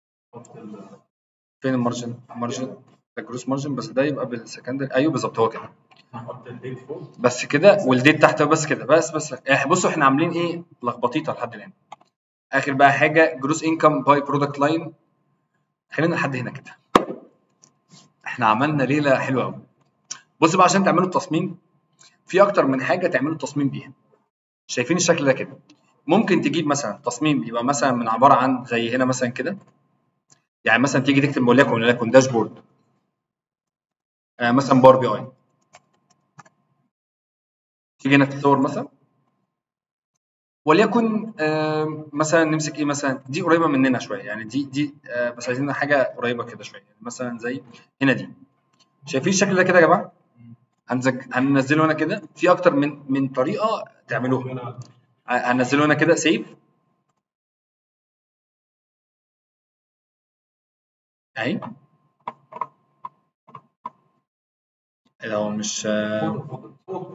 فين المارجن المارجن ده جروس مارجن بس ده يبقى بالسكندري ايوه بالظبط هو كده نحط الديت فوق بس كده والديت تحت بس كده بس بس إح- بصوا احنا عاملين ايه لخبطيطه لحد الان اخر بقى حاجه جروس انكم باي برودكت لاين خلينا لحد هنا كده احنا عملنا ليله حلوه قوي بص بقى عشان تعملوا التصميم في اكتر من حاجه تعملوا التصميم بيها شايفين الشكل ده كده ممكن تجيب مثلا تصميم يبقى مثلا من عباره عن زي هنا مثلا كده يعني مثلا تيجي تكتب وليكن وليكن داشبورد آه مثلا باور بي اي تيجي هنا تصور مثلا وليكن آه مثلا نمسك ايه مثلا دي قريبه مننا شويه يعني دي دي آه بس عايزين حاجه قريبه كده شويه يعني مثلا زي هنا دي شايفين الشكل ده كده يا جماعه هنزج... هننزله هنا كده في اكتر من من طريقه تعملوها ه- هننزله هنا كده سيف اهي إيه ده هو مش آه،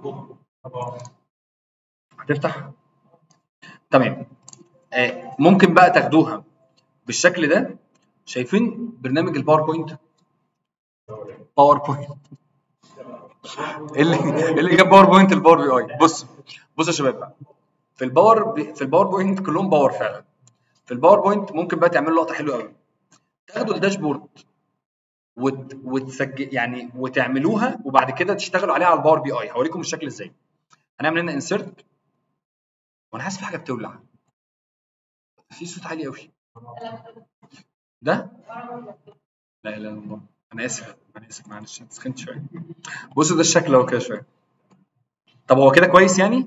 هتفتح تمام آه، ممكن بقى تاخدوها بالشكل ده شايفين برنامج الباوربوينت باوربوينت إيه اللي إيه اللي جاب باوربوينت الباور بي اي بص بص يا شباب بقى في الباور بي... في الباوربوينت كلهم باور فعلا في الباوربوينت ممكن بقى تعملوا لقطه حلوه قوي تاخدوا الداشبورد وت... وتسجل يعني وتعملوها وبعد كده تشتغلوا عليها على الباور بي اي هوريكم الشكل ازاي هنعمل هنا انسرت وانا حاسس في حاجه بتولع في صوت عالي قوي ده لا اله الا الله انا اسف انا اسف معلش أنا سخنت شويه بصوا ده الشكل اهو كده شويه طب هو كده كويس يعني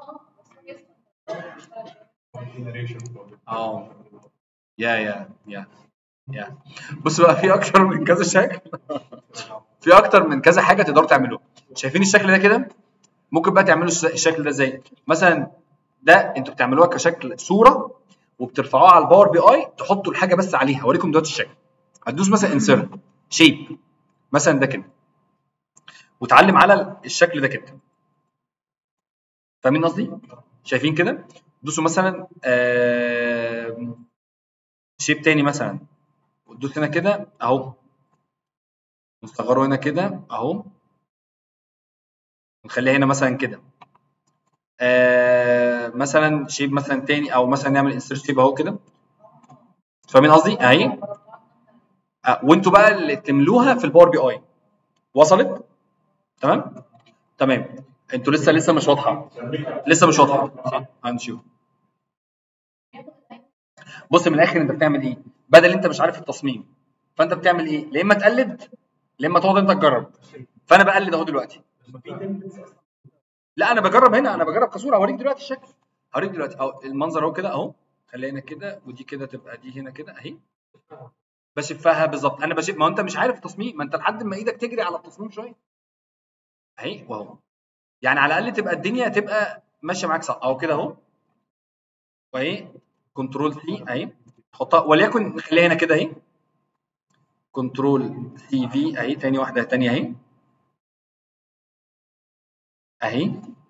اه يا يا يا يا بص بقى في اكتر من كذا شكل في اكتر من كذا حاجه تقدروا تعملوها شايفين الشكل ده كده ممكن بقى تعملوا الش- الشكل ده ازاي مثلا ده انتوا بتعملوها كشكل صوره وبترفعوها على الباور بي اي تحطوا الحاجه بس عليها اوريكم دلوقتي الشكل هتدوس مثلا انسرت شيب مثلا ده كده وتعلم على الشكل ده كده فاهمين قصدي شايفين كده دوسوا مثلا آم، شيب تاني مثلا وتدوس هنا كده اهو نصغره هنا كده اهو ونخليها هنا مثلا كده آه مثلا شيب مثلا تاني او مثلا نعمل انسرت شيب اهو كده فاهمين قصدي اهي آه وانتوا بقى اللي تملوها في الباور بي اي وصلت تمام تمام انتوا لسه لسه مش واضحه لسه مش واضحه صح هنشوف بص من الاخر انت بتعمل ايه بدل انت مش عارف التصميم فانت بتعمل ايه يا اما تقلد يا اما تقعد انت تجرب فانا بقلد اهو دلوقتي لا انا بجرب هنا انا بجرب كصوره هوريك دلوقتي الشكل هوريك دلوقتي اهو المنظر اهو كده اهو خليها هنا كده ودي كده تبقى دي هنا كده اهي بشفها بالظبط انا بشف ما هو انت مش عارف التصميم ما انت لحد ما ايدك تجري على التصميم شويه اهي واهو يعني على الاقل تبقى الدنيا تبقى ماشيه معاك صح اهو كده اهو واهي كنترول سي اهي حطها وليكن نخليها هنا كده اهي كنترول سي في اهي تاني واحده تانية اهي اهي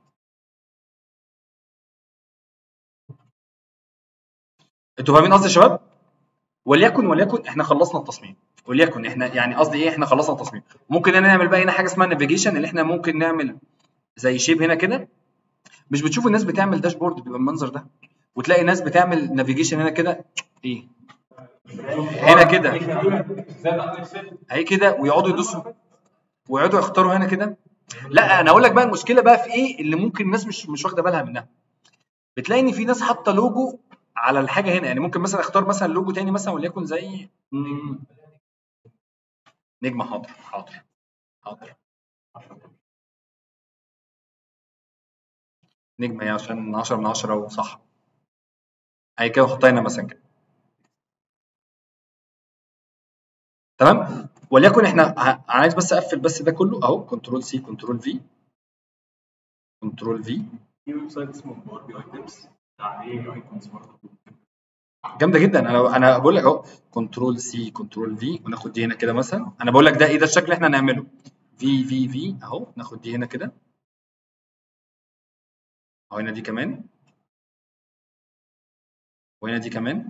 انتوا فاهمين قصدي يا شباب؟ وليكن وليكن احنا خلصنا التصميم وليكن احنا يعني قصدي ايه احنا خلصنا التصميم ممكن هنا نعمل بقى هنا حاجه اسمها نافيجيشن اللي احنا ممكن نعمل زي شيب هنا كده مش بتشوفوا الناس بتعمل داشبورد بيبقى المنظر ده وتلاقي ناس بتعمل نافيجيشن هنا كده ايه هنا كده زي بقى نكسل اهي كده ويقعدوا يدوسوا ويقعدوا يختاروا هنا كده لا انا اقول لك بقى المشكله بقى في ايه اللي ممكن الناس مش مش واخده بالها منها بتلاقي ان في ناس حاطه لوجو على الحاجه هنا يعني ممكن مثلا اختار مثلا لوجو تاني مثلا وليكن زي مم، نجمه حاضر حاضر حاضر نجمه هي عشان 10 من 10 وصح اهي كده وحطها هنا مثلا كده تمام وليكن احنا ه- عايز بس اقفل بس ده كله اهو كنترول سي كنترول في كنترول في في ويب سايت اسمه باور بي اي تيبس عليه ايكونز برضه جامده جدا انا انا بقول لك اهو كنترول سي كنترول في وناخد دي هنا كده مثلا انا بقول لك ده ايه ده الشكل اللي احنا هنعمله في في في اهو ناخد دي هنا كده اهو هنا دي كمان وهنا دي كمان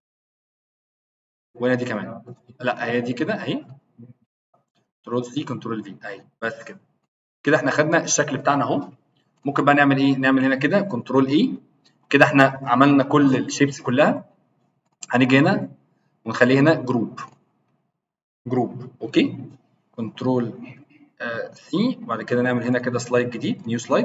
وهنا دي كمان لا هي دي كده اهي كنترول سي كنترول في اهي بس كده كده احنا خدنا الشكل بتاعنا اهو ممكن بقى نعمل ايه نعمل هنا كده كنترول اي كده احنا عملنا كل الشيبس كلها هنيجي هنا ونخليه هنا جروب جروب اوكي كنترول سي وبعد كده نعمل هنا كده سلايد جديد نيو سلايد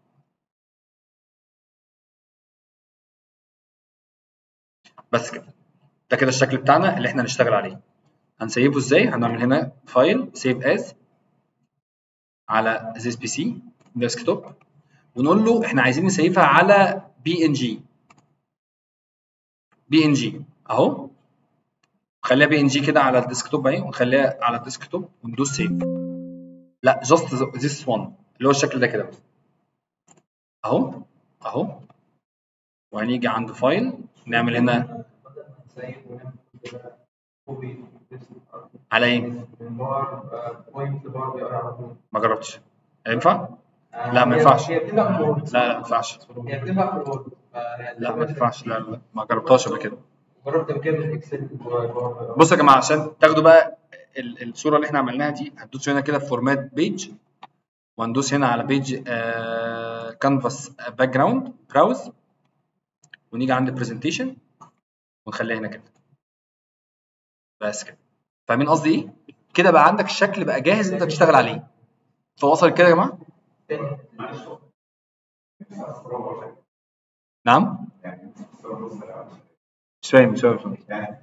بس كده ده كده الشكل بتاعنا اللي احنا هنشتغل عليه هنسيبه ازاي هنعمل هنا فايل سيف از على ذيس بي سي ديسكتوب ونقول له احنا عايزين نسيفها على بي ان جي بي ان جي اهو خليها بي ان جي كده على الديسكتوب اهي ونخليها على الديسكتوب وندوس سيف لا جاست ذيس وان اللي هو الشكل ده كده بس. اهو اهو وهنيجي عند فايل نعمل هنا على ايه؟ ما جربتش ينفع؟ لا، ما ينفعش. هي بتبقى في الوورد لا لا ما ينفعش هي بتبقى في الوورد لا ما ينفعش لا لا ما جربتهاش قبل كده جربت قبل كده اكسل بصوا يا جماعه عشان تاخدوا بقى ال- الصوره اللي احنا عملناها دي هتدوسوا هنا كده في فورمات بيج وهندوس هنا على بيج كانفاس باك جراوند براوز ونيجي عند برزنتيشن ونخليها هنا كده بس كده فاهمين قصدي ايه؟ كده بقى عندك الشكل بقى جاهز انت تشتغل عليه فوصل كده يا جماعه؟ نعم؟ مش فاهم مش فاهم مش فاهم.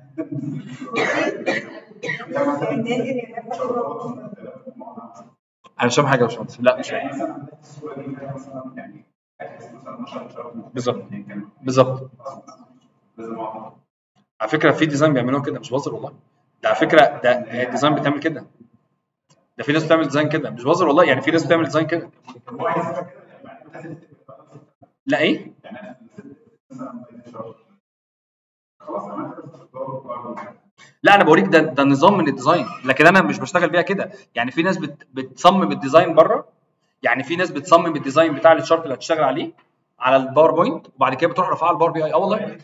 انا مش فاهم حاجه يا باشمهندس لا مش فاهم بالظبط بالظبط على فكره في ديزاين بيعملوها كده مش بهزر والله ده على فكره ده الديزاين بتعمل كده ده في ناس بتعمل ديزاين كده مش بهزر والله يعني في ناس بتعمل ديزاين كده لا ايه لا انا بوريك ده ده نظام من الديزاين لكن انا مش بشتغل بيها كده يعني في ناس بت بتصمم الديزاين بره يعني في ناس بتصمم الديزاين بتاع الشارت اللي هتشتغل عليه على الباوربوينت وبعد كده بتروح رافعها على الباور بي اي اه والله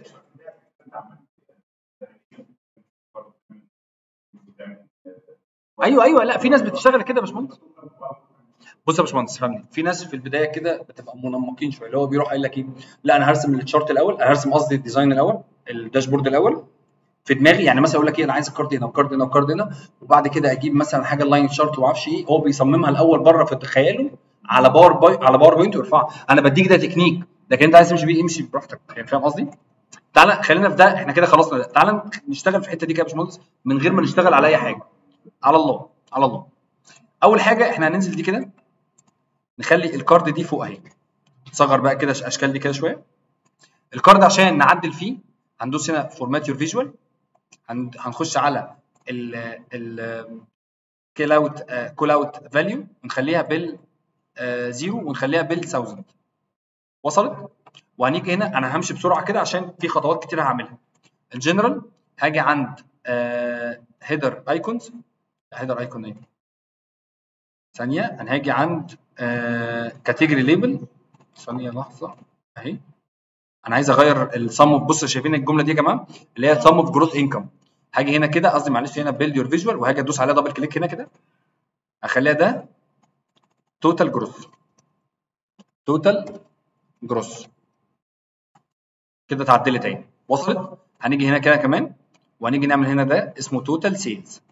ايوه ايوه لا في ناس بتشتغل كده يا باشمهندس بص يا باشمهندس فهمني في ناس في البدايه كده بتبقى منمقين شويه اللي هو بيروح قايل لك ايه لا انا هرسم الشارت الاول انا هرسم قصدي الديزاين الاول الداشبورد الاول في دماغي يعني مثلا اقول لك ايه انا عايز الكارد هنا وكارد هنا وكارد هنا وبعد كده اجيب مثلا حاجه اللاين شارت وما اعرفش ايه هو بيصممها الاول بره في خياله على باور باي على باور بوينت ويرفعها انا بديك ده تكنيك لكن انت عايز تمشي بيه امشي براحتك يعني فاهم قصدي؟ تعالى خلينا في ده احنا كده خلصنا ده تعالى نشتغل في الحته دي كده يا باشمهندس من غير ما نشتغل على اي حاجه على الله على الله اول حاجه احنا هننزل دي كده نخلي الكارد دي فوق اهي نصغر بقى كده اشكال دي كده شويه الكارد عشان نعدل فيه هندوس هنا فورمات يور فيجوال هنخش على ال ال كيل اوت كول اوت فاليو ونخليها بال آه، زيرو ونخليها بال 1000 وصلت وهنيجي هنا انا همشي بسرعه كده عشان في خطوات كتير هعملها الجنرال هاجي عند هيدر ايكونز هيدر ايكون ايه ثانيه انا هاجي عند كاتيجوري ليبل ثانيه لحظه اهي انا عايز اغير السم بص شايفين الجمله دي يا جماعه اللي هي سم اوف جروث انكم هاجي هنا كده قصدي معلش هنا بيلد يور فيجوال وهاجي ادوس عليها دبل كليك هنا كده اخليها ده توتال جروث توتال جروث كده اتعدلت اهي وصلت هنيجي هنا كده كمان وهنيجي نعمل هنا ده اسمه توتال سيلز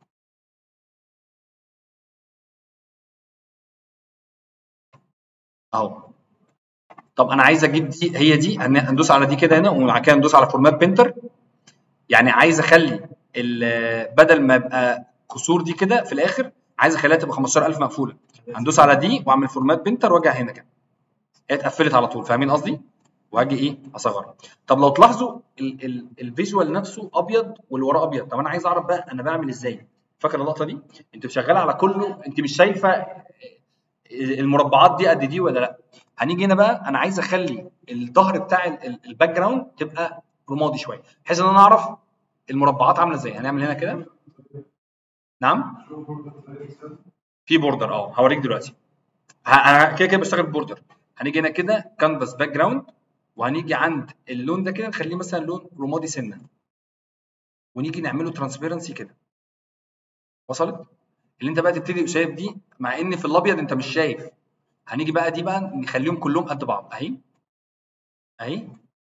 اهو طب انا عايز اجيب دي هي دي هن- هندوس على دي كده هنا وبعد كده ندوس على فورمات بينتر يعني عايز اخلي ال- بدل ما يبقى كسور دي كده في الاخر عايز اخليها تبقى 15000 مقفوله هندوس على دي واعمل فورمات بينتر وارجع هنا كده هي اتقفلت على طول فاهمين قصدي وهاجي ايه اصغرها طب لو تلاحظوا ال- ال- الفيجوال نفسه ابيض واللي وراه ابيض طب انا عايز اعرف بقى انا بعمل ازاي فاكر اللقطه دي انت شغاله على كله انت مش شايفه المربعات دي قد دي ولا لا هنيجي هنا بقى انا عايز اخلي الظهر بتاع ال- ال- الباك جراوند تبقى رمادي شويه بحيث ان انا اعرف المربعات عامله ازاي هنعمل هنا كده نعم في بوردر اه هوريك دلوقتي ه- انا كده كده بشتغل بوردر هنيجي هنا كده كانفاس باك جراوند وهنيجي عند اللون ده كده نخليه مثلا لون رمادي سنه ونيجي نعمله ترانسبيرنسي كده وصلت اللي انت بقى تبتدي شايف دي مع ان في الابيض انت مش شايف هنيجي بقى دي بقى نخليهم كلهم قد بعض اهي اهي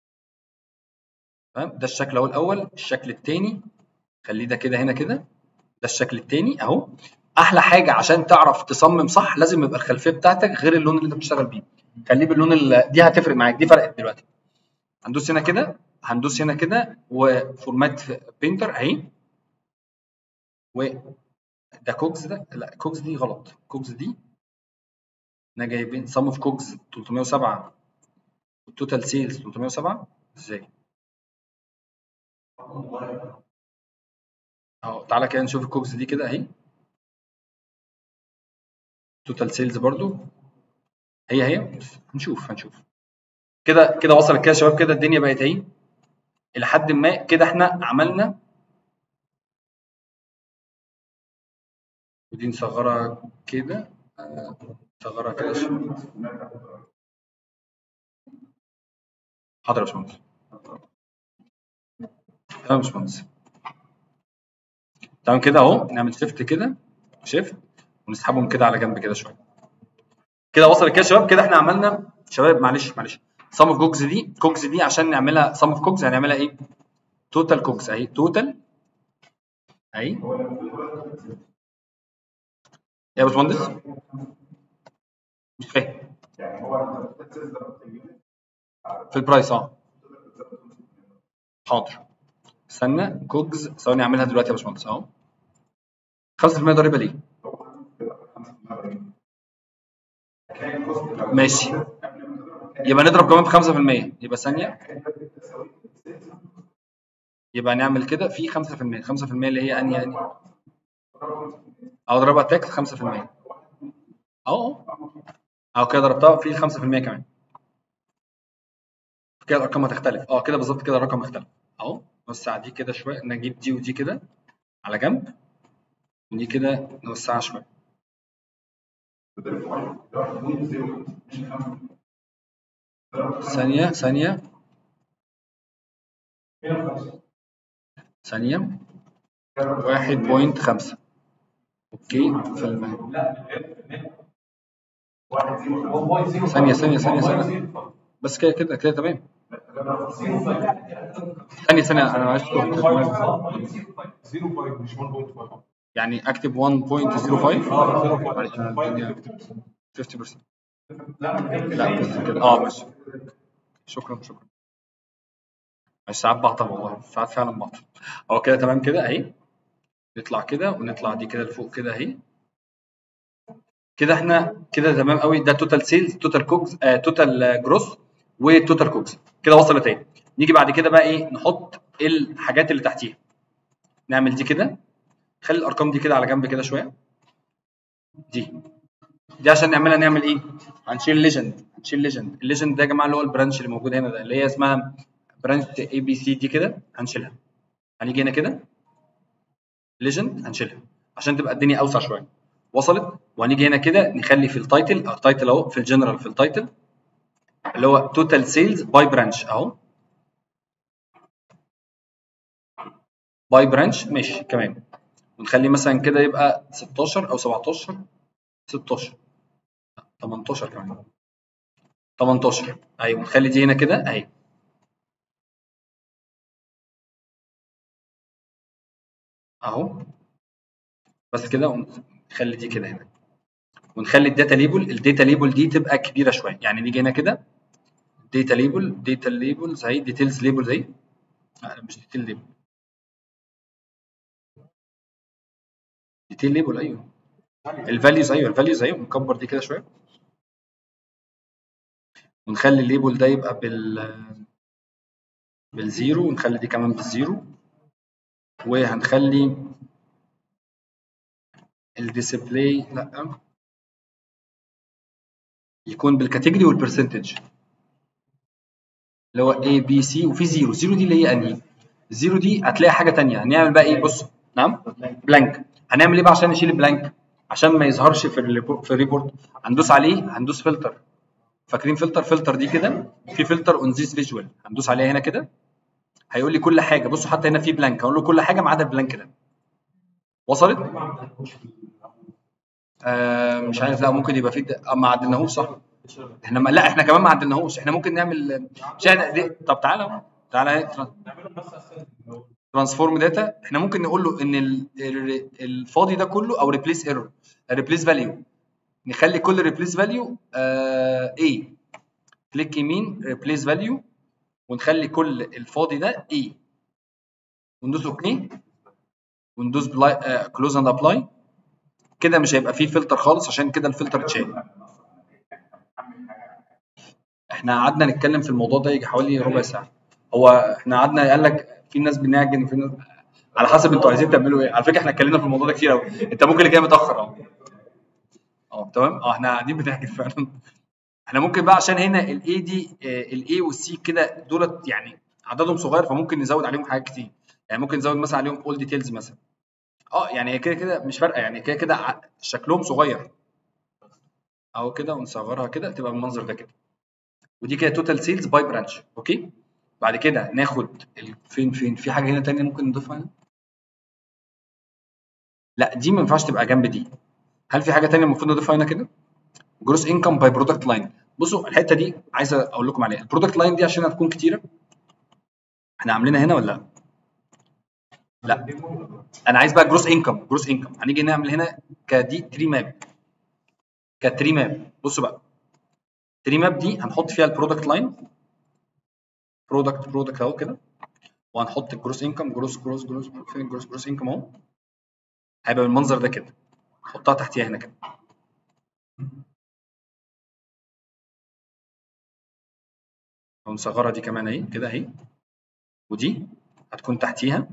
تمام ده الشكل اهو الاول الشكل الثاني خليه ده كده هنا كده ده الشكل الثاني اهو احلى حاجه عشان تعرف تصمم صح لازم يبقى الخلفيه بتاعتك غير اللون اللي انت بتشتغل بيه خليه باللون ال- دي هتفرق معاك دي فرقت دلوقتي هندوس هنا كده هندوس هنا كده وفورمات بينتر اهي و ده كوكس ده لا كوكس دي غلط كوكس دي احنا جايبين سم اوف كوكس 307 والتوتال سيلز 307 ازاي؟ اهو تعالى كده نشوف الكوكس دي كده اهي توتال سيلز برضو هي هي هنشوف هنشوف كده كده وصلت كده يا شباب كده الدنيا بقت اهي الى حد ما كده احنا عملنا ودي نصغرها كده آه، نصغرها كده شوية. حاضر يا باشمهندس تمام يا باشمهندس تمام كده اهو نعمل شيفت كده شيفت ونسحبهم كده على جنب كده شويه كده وصل كده يا شباب كده احنا عملنا شباب معلش معلش سم اوف كوكس دي كوكس دي عشان نعملها سم اوف كوكس هنعملها ايه توتال كوكس اهي توتال اهي يا باشمهندس مش فاهم في البرايس اه حاضر استنى كوكس ثواني اعملها دلوقتي يا باشمهندس اهو 5% ضريبه ليه؟ ماشي يبقى نضرب كمان في 5% يبقى ثانيه يبقى نعمل كده في 5% 5% اللي هي انهي انهي او اضربها تاكس 5% اهو اهو كده ضربتها في 5% كمان كده الارقام هتختلف اه كده بالظبط كده الرقم اختلف اهو نوسع دي كده شويه نجيب دي ودي كده على جنب ودي كده نوسعها شويه ثانيه ثانيه ثانيه 1.5 اوكي في الم... ثانيه ثانيه ثانيه ثانيه بس كده كده كده تمام ثانيه ثانيه انا معلش تهت. 0.5 مش 1.5 يعني اكتب 1.05 معلش أنا الدنيا 50% لا بس كده اه ماشي شكرا شكرا مش ساعات بعطل والله ساعات فعلا بعطل هو كده تمام كده اهي نطلع كده ونطلع دي كده لفوق كده اهي كده احنا كده تمام قوي ده توتال سيلز توتال كوكس آه توتال جروس وتوتال كوكس كده وصلت اهي نيجي بعد كده بقى ايه نحط الحاجات اللي تحتيها نعمل دي كده خلي الارقام دي كده على جنب كده شويه دي دي عشان نعملها نعمل ايه هنشيل ليجند هنشيل ليجند الليجند ده يا جماعه اللي هو البرانش اللي موجود هنا ده اللي هي اسمها برانش اي بي سي دي كده هنشيلها هنيجي هنا كده ليجند هنشيلها عشان تبقى الدنيا اوسع شويه وصلت وهنيجي هنا كده نخلي في التايتل او التايتل اهو في الجنرال في التايتل اللي هو توتال سيلز باي برانش اهو باي برانش ماشي كمان ونخلي مثلا كده يبقى 16 او 17 16 18 كمان 18 ايوه نخلي دي هنا كده اهي اهو بس كده ونخلي دي كده هنا ونخلي الداتا ليبل الداتا ليبل دي تبقى كبيره شويه يعني نيجي هنا كده داتا ليبل داتا ليبلز اهي ديتيلز ليبل اهي لا مش ديتيل ليبل ديتيل ليبل ايوه الفاليوز ايوه الفاليوز ايوه نكبر دي كده شويه ونخلي الليبل ده يبقى بال بالزيرو ونخلي دي كمان بالزيرو وهنخلي الديسبلاي لا يكون بالكاتيجوري والبرسنتج اللي هو A B C وفي زيرو زيرو دي اللي هي انهي زيرو دي هتلاقي حاجه ثانيه هنعمل بقى ايه بص نعم بلانك هنعمل ايه بقى عشان نشيل البلانك عشان ما يظهرش في الريبورت في الريبورت هندوس عليه هندوس فلتر فاكرين فلتر فلتر دي كده في فلتر اون ذيس فيجوال هندوس عليها هنا كده هيقول لي كل حاجه بصوا حتى هنا في بلانك هقول له كل حاجه ما عدا البلانك ده وصلت آه مش عارف لا ممكن يبقى في د- آه، ما عدلناهوش صح احنا ما لا احنا كمان ما عدلناهوش احنا ممكن نعمل مش احنا دي طب تعالى اهو. تعالى اهي تران- نعملهم بس اساسا ترانسفورم داتا احنا ممكن نقول له ان ال- ال- الفاضي ده كله او ريبليس ايرور ريبليس فاليو نخلي كل ريبليس فاليو ايه كليك يمين ريبليس فاليو ونخلي كل الفاضي ده ايه وندوس اوكي وندوس كلوز اند ابلاي كده مش هيبقى فيه فلتر خالص عشان كده الفلتر اتشال احنا قعدنا نتكلم في الموضوع ده يجي حوالي ربع ساعه هو احنا قعدنا قال لك في ناس بنعجن وفي ناس على حسب انتوا عايزين تعملوا ايه على فكره احنا اتكلمنا في الموضوع ده كتير قوي انت ممكن اللي جاي متاخر اه اه تمام اه احنا قاعدين بنعجن فعلا احنا ممكن بقى عشان هنا الاي دي الاي والسي كده دولت يعني عددهم صغير فممكن نزود عليهم حاجات كتير يعني ممكن نزود مثلا عليهم اول ديتيلز مثلا اه يعني هي كده كده مش فارقه يعني كده كده ع- شكلهم صغير اهو كده ونصغرها كده تبقى بالمنظر ده كده ودي كده توتال سيلز باي برانش اوكي بعد كده ناخد ال- فين فين في حاجه هنا تانية ممكن نضيفها هنا لا دي ما ينفعش تبقى جنب دي هل في حاجه تانية المفروض نضيفها هنا كده جروس انكم باي برودكت لاين بصوا الحته دي عايز اقول لكم عليها البرودكت لاين دي عشان هتكون كتيره احنا عاملينها هنا ولا لا لا انا عايز بقى جروس انكم جروس انكم هنيجي نعمل هنا كدي تري ماب كتري ماب بصوا بقى تري ماب دي هنحط فيها البرودكت لاين برودكت برودكت اهو كده وهنحط الجروس انكم جروس جروس جروس فين الجروس جروس انكم اهو هيبقى بالمنظر ده كده نحطها تحتيها هنا كده ونصغرها دي كمان اهي كده اهي ودي هتكون تحتيها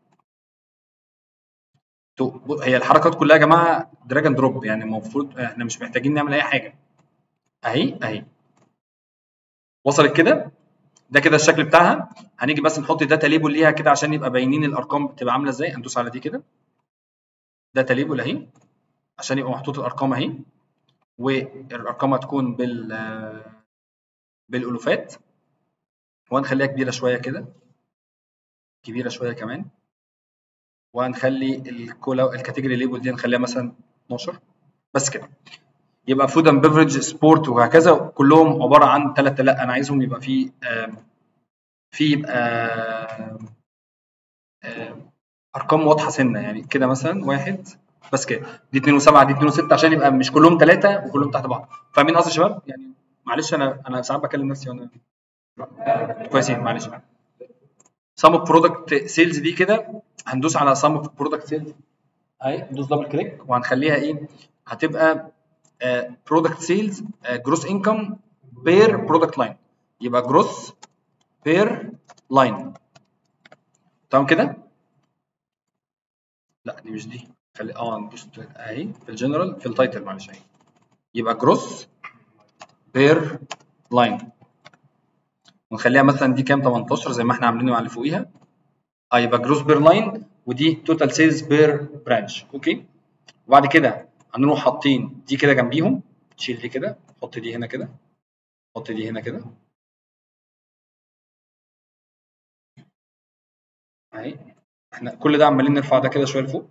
تو- ب- هي الحركات كلها يا جماعه دراج اند دروب يعني المفروض احنا مش محتاجين نعمل اي حاجه اهي اهي وصلت كده ده كده الشكل بتاعها هنيجي بس نحط داتا ليبل ليها كده عشان يبقى باينين الارقام بتبقى عامله ازاي هندوس على دي كده داتا ليبل اهي عشان يبقى محطوط الارقام اهي والارقام هتكون بال بالالوفات وهنخليها كبيره شويه كده كبيره شويه كمان وهنخلي الكولا الكاتيجوري ليبل دي نخليها مثلا 12 بس كده يبقى فود اند بيفرج سبورت وهكذا كلهم عباره عن ثلاث لا انا عايزهم يبقى في آم، في يبقى آم، آم، ارقام واضحه سنه يعني كده مثلا واحد بس كده دي 2 و7 دي 2 و6 عشان يبقى مش كلهم ثلاثه وكلهم تحت بعض فاهمين قصدي يا شباب يعني معلش انا انا ساعات بكلم نفسي وانا كويسين معلش سم اوف برودكت سيلز دي كده هندوس على سم اوف برودكت سيلز اهي ندوس دبل كليك وهنخليها ايه هتبقى برودكت سيلز جروس انكم بير برودكت لاين يبقى جروس بير لاين تمام كده لا دي مش دي خلي اه نبص اهي في الجنرال في التايتل معلش اهي يبقى جروس بير لاين ونخليها مثلا دي كام 18 زي ما احنا عاملين مع اللي فوقيها اه يبقى جروس بير لاين ودي توتال سيلز بير برانش اوكي وبعد كده هنروح حاطين دي كده جنبيهم تشيل دي كده حط دي هنا كده حط دي هنا كده اهي احنا كل ده عمالين نرفع ده كده شويه لفوق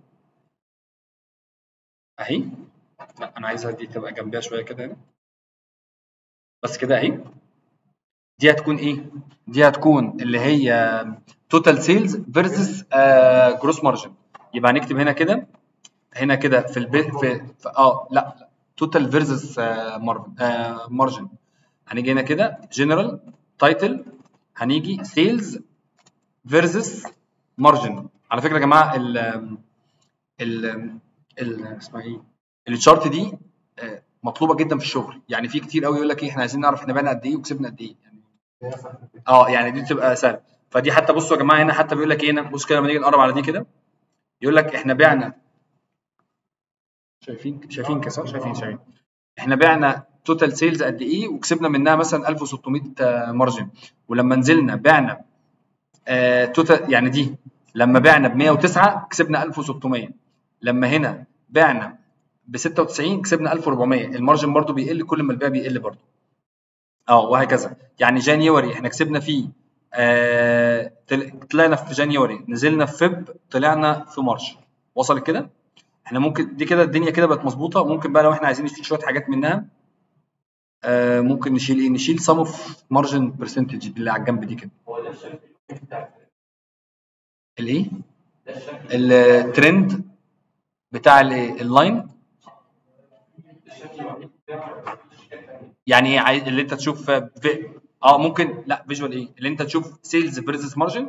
اهي لا انا عايزها دي تبقى جنبها شويه كده هنا بس كده اهي دي هتكون ايه دي هتكون اللي هي توتال سيلز فيرسس جروس مارجن يبقى هنكتب هنا كده هنا كده في البي في, في اه لا توتال فيرسس مارجن هنيجي هنا كده جنرال تايتل هنيجي سيلز فيرسس مارجن على فكره يا جماعه ال ال ال اسمها ايه الشارت دي آه، مطلوبه جدا في الشغل يعني في كتير قوي يقول لك ايه احنا عايزين نعرف احنا بعنا قد ايه وكسبنا قد ايه يعني اه يعني دي تبقى سهله فدي حتى بصوا يا جماعه هنا حتى بيقول لك ايه هنا بص كده لما نيجي نقرب على دي كده يقول لك احنا بعنا شايفين شايفين كده صح شايفين شايفين احنا بعنا توتال سيلز قد ايه وكسبنا منها مثلا 1600 مارجن ولما نزلنا بعنا آه توتال يعني دي لما بعنا ب 109 كسبنا 1600 لما هنا بعنا ب 96 كسبنا 1400 المارجن برضو بيقل كل ما البيع بيقل برضو اه وهكذا يعني جانيوري احنا كسبنا فيه آه طل- طلعنا في جانيوري نزلنا في فب طلعنا في مارش وصلت كده احنا ممكن دي كده الدنيا كده بقت مظبوطه ممكن بقى لو احنا عايزين نشيل شويه حاجات منها آه ممكن نشيل ايه نشيل سم اوف مارجن برسنتج اللي على الجنب دي كده هو ده الشكل بتاع الايه ده الشكل الترند بتاع الايه اللاين الشكل بتاع يعني ايه عايز اللي انت تشوف في اه ممكن لا فيجوال ايه اللي انت تشوف سيلز فيرسس مارجن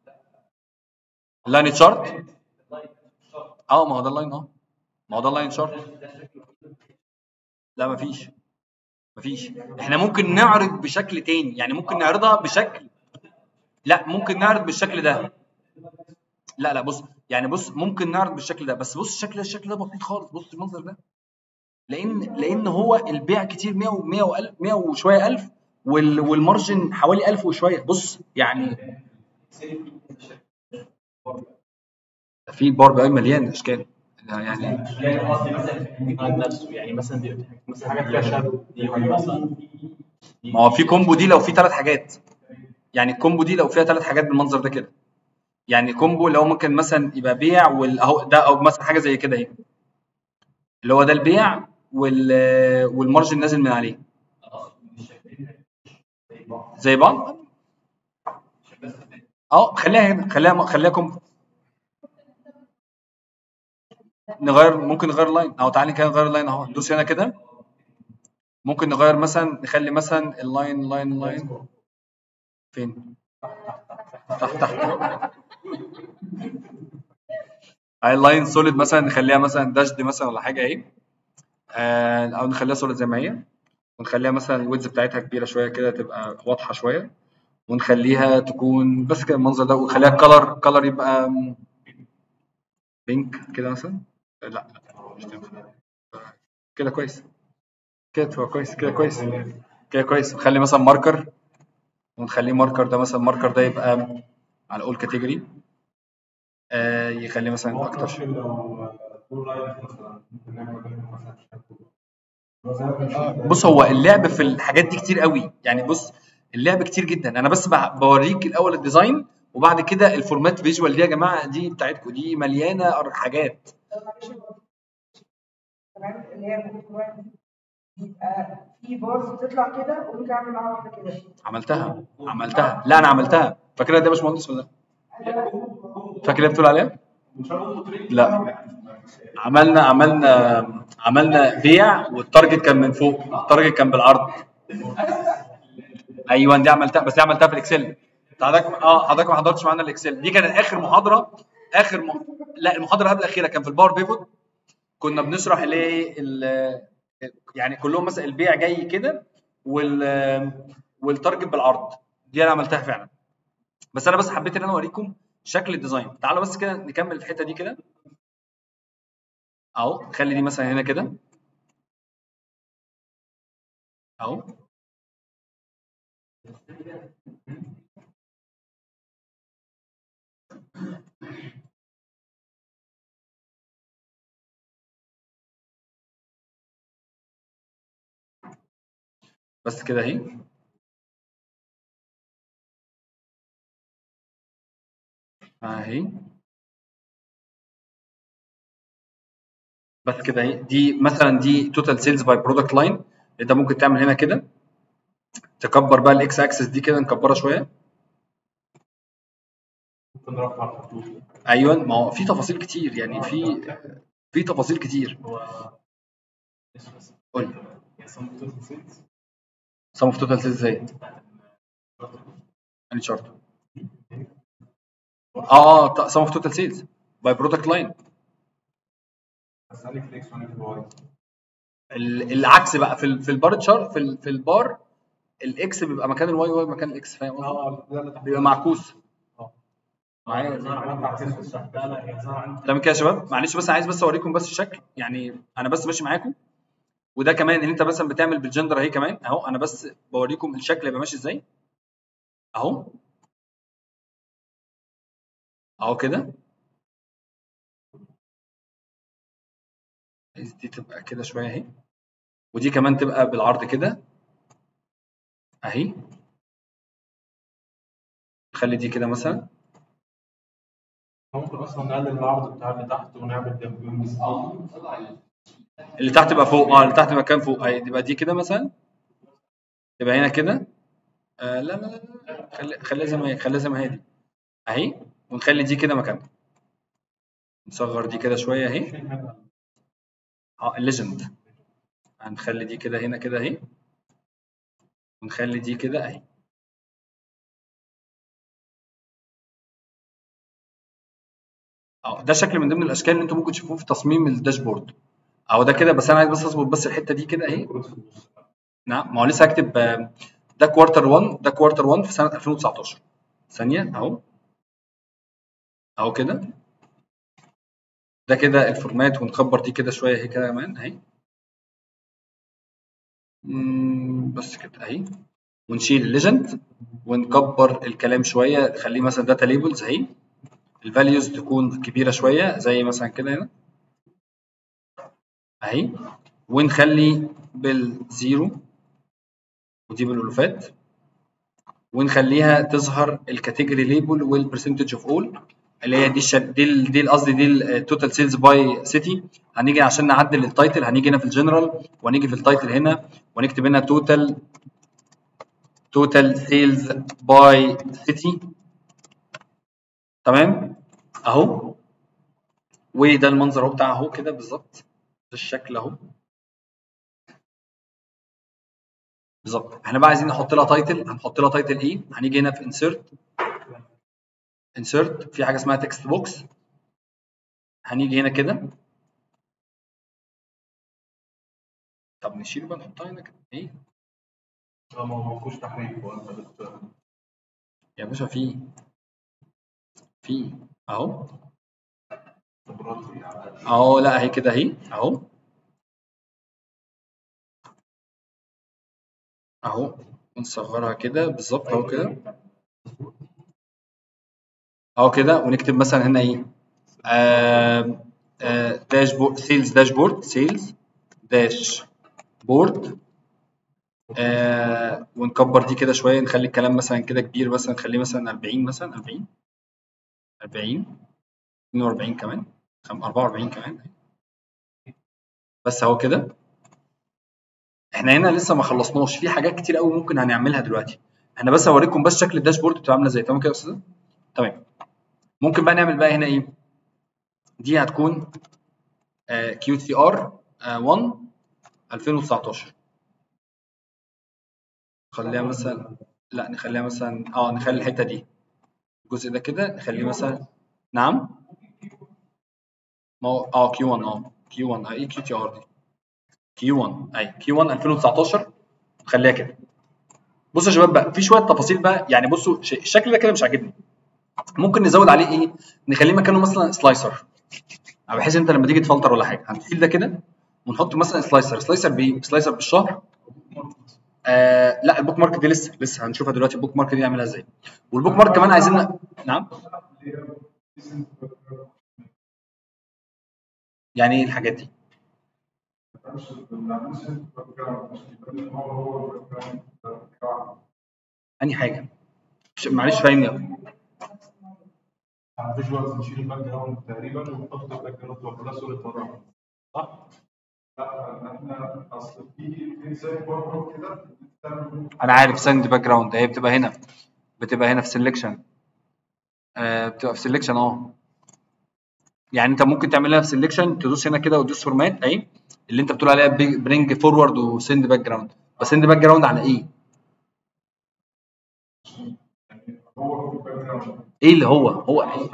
لاين تشارت اه ما هو ده اللاين اه ما هو ده اللاين شارت لا مفيش مفيش احنا ممكن نعرض بشكل تاني يعني ممكن نعرضها بشكل لا ممكن نعرض بالشكل ده لا لا بص يعني بص ممكن نعرض بالشكل ده بس بص الشكل ده الشكل ده بسيط خالص بص المنظر ده لان لان هو البيع كتير 100 و 100 و 100 وشويه الف وال والمارجن حوالي 1000 وشويه بص يعني في بار بقى مليان اشكال يعني يعني قصدي مثلا عن نفسه يعني مثلا دي مثلا حاجه فيها شادو دي مثلا ما هو في كومبو دي لو في ثلاث حاجات يعني الكومبو دي لو فيها ثلاث حاجات بالمنظر ده كده يعني كومبو اللي هو ممكن مثلا يبقى بيع وال اهو ده او مثلا حاجه زي كده اهي اللي هو ده البيع وال والمارجن نازل من عليه زي بعض اه خليها هنا خليها خليها كومبو نغير ممكن نغير لاين اهو تعالى كده نغير لاين اهو ندوس هنا كده ممكن نغير مثلا نخلي مثلا اللاين لاين لاين فين تحت تحت هاي اللاين سوليد مثلا نخليها مثلا داشد مثلا ولا حاجه اهي آه او نخليها سوليد زي ما هي ونخليها مثلا الويدز بتاعتها كبيره شويه كده تبقى واضحه شويه ونخليها تكون بس كده المنظر ده ونخليها كلر كلر يبقى بينك كده مثلا لا لا مش تنفع كده كويس كده تبقى كويس كده كويس كده كويس نخلي مثلا ماركر ونخليه ماركر ده مثلا ماركر ده يبقى على اول كاتيجوري آه يخلي مثلا اكتر شويه لو طول لايف مثلا ممكن نعمل مثلا بص هو اللعب في الحاجات دي كتير قوي يعني بص اللعب كتير جدا انا بس ب- بوريك الاول الديزاين وبعد كده الفورمات فيجوال دي يا جماعه دي بتاعتكم دي مليانه أر- حاجات تمام اللي هي الكومبوينت يبقى في بارز بتطلع كده وممكن اعمل معاها واحده كده عملتها عملتها لا انا عملتها فاكرها دي يا باشمهندس ولا لا؟ فاكر اللي بتقول عليها؟ لا عملنا عملنا عملنا بيع والتارجت كان من فوق التارجت كان بالعرض ايوه دي عملتها بس دي عملتها في الاكسل حضرتك اه حضرتك ما حضرتش معانا الاكسل دي كانت اخر محاضره اخر م... لا المحاضره قبل الاخيره كان في الباور بيفوت كنا بنشرح اللي هي ايه ال- يعني كلهم مثلا البيع جاي كده وال والتارجت بالعرض دي انا عملتها فعلا بس انا بس حبيت ان انا اوريكم شكل الديزاين تعالوا بس كده نكمل الحته دي كده اهو خلي دي مثلا هنا كده اهو بس كده اهي اهي بس كده اهي دي مثلا دي توتال سيلز باي برودكت لاين انت ممكن تعمل هنا كده تكبر بقى الاكس اكسس دي كده نكبرها شويه ممكن نرفع الخطوط ايوه ما هو في تفاصيل كتير يعني في في تفاصيل كتير هو بس قول يعني سم توتال سيلز سم اوف توتال سيلز ازاي اني شارت اه اه سم اوف توتال سيلز باي برودكت لاين بس انا في الاكس وانا في الواي العكس بقى في ال- في البار تشارت في ال- في البار الاكس بيبقى مكان الواي واي مكان الاكس فاهم قصدي؟ اه ده اللي تحت بيبقى معكوس اه. معايا لا لا هي ظهر عندي تمام كده يا شباب معلش بس عايز بس اوريكم بس الشكل يعني انا بس ماشي معاكم وده كمان ان انت مثلا بتعمل بالجندر اهي كمان اهو انا بس بوريكم الشكل هيبقى ماشي ازاي اهو اهو كده عايز دي تبقى كده شويه اهي ودي كمان تبقى بالعرض كده اهي خلي دي كده مثلا ممكن اصلا نقلل العرض بتاع اللي تحت ونعمل جنبهم بس اللي تحت تبقى فوق اه اللي تحت مكان فوق اهي تبقى دي كده مثلا تبقى هنا كده آه لا لا لا لا خلي خليها زي ما هي خليها زي ما هي دي اهي ونخلي دي كده مكانها نصغر دي كده شويه اهي اه الليجند هنخلي دي كده هنا كده اهي ونخلي دي كده اهي اه ده شكل من ضمن الاشكال اللي انتم ممكن تشوفوه في تصميم الداشبورد اهو ده كده بس انا عايز بس اظبط بس الحته دي كده اهي نعم ما هو لسه هكتب آه، ده كوارتر 1 ده كوارتر 1 في سنه 2019 ثانيه اهو اهو كده ده كده الفورمات ونكبر دي كده شويه اهي كده كمان اهي مم، بس كده اهي ونشيل الليجند ونكبر الكلام شويه نخليه مثلا داتا ليبلز اهي الفاليوز تكون كبيره شويه زي مثلا كده هنا اهي ونخلي بالزيرو ودي بالالوفات ونخليها تظهر الكاتيجوري ليبل والبرسنتج اوف اول اللي هي دي الش... دي ال- دي ال- قصدي دي التوتال سيلز باي سيتي هنيجي عشان نعدل التايتل هنيجي هنا في الجنرال وهنيجي في التايتل هنا ونكتب هنا توتال توتال سيلز باي سيتي تمام اهو وده المنظر اهو بتاع اهو كده بالظبط ده الشكل اهو بالظبط احنا بقى عايزين نحط لها تايتل هنحط لها تايتل ايه هنيجي هنا في انسيرت انسيرت في حاجه اسمها تكست بوكس هنيجي هنا كده طب نشيل بقى نحطها هنا كده ايه ما ما فيهوش تحريف هو انت بت يا باشا في في اهو خبرات اهو لا اهي كده اهي اهو اهو نصغرها كده بالظبط اهو كده اهو كده ونكتب مثلا هنا ايه داشبورد سيلز داشبورد سيلز داش بورد آه ونكبر دي كده شويه نخلي الكلام مثلا كده كبير مثلا نخليه مثلا 40 مثلا 40 40 42 كمان خم- 44 كمان بس اهو كده احنا هنا لسه ما خلصناش في حاجات كتير قوي ممكن هنعملها دلوقتي احنا بس هوريكم بس شكل الداشبورد بتبقى عامله ازاي تمام كده يا استاذ تمام ممكن بقى نعمل بقى هنا ايه دي هتكون كيو تي ار 1 2019 خليها مثلا لا نخليها مثلا اه نخلي الحته دي الجزء ده كده نخليه مثلا نعم ما هو اه كيو 1 اه كيو 1 ايه كيو تي ار دي كيو 1 اي كيو 1 2019 خليها كده بصوا يا شباب بقى في شويه تفاصيل بقى يعني بصوا ش- الشكل ده كده مش عاجبني ممكن نزود عليه ايه نخليه مكانه مثلا سلايسر بحيث انت لما تيجي تفلتر ولا حاجه هنشيل ده كده ونحط مثلا سلايسر سلايسر بايه سلايسر بالشهر آه لا البوك مارك دي لسه لسه هنشوفها دلوقتي البوك مارك دي نعملها ازاي والبوك مارك كمان عايزين ن- نعم يعني ايه الحاجات دي انهي حاجه مش- معلش فاهمني أوي. على فيجوالز نشيل الباك جراوند تقريبا ونحط الباك جراوند وكلها صوره وراها صح؟ انا عارف سند باك جراوند هي بتبقى هنا بتبقى هنا في سelection آه بتبقى في سelection اه يعني انت ممكن تعملها في سelection تدوس هنا كده وتدوس فورمات اهي اللي انت بتقول عليها برينج فورورد وسند باك جراوند بس سند باك جراوند على ايه؟ ايه اللي هو؟ هو ايه؟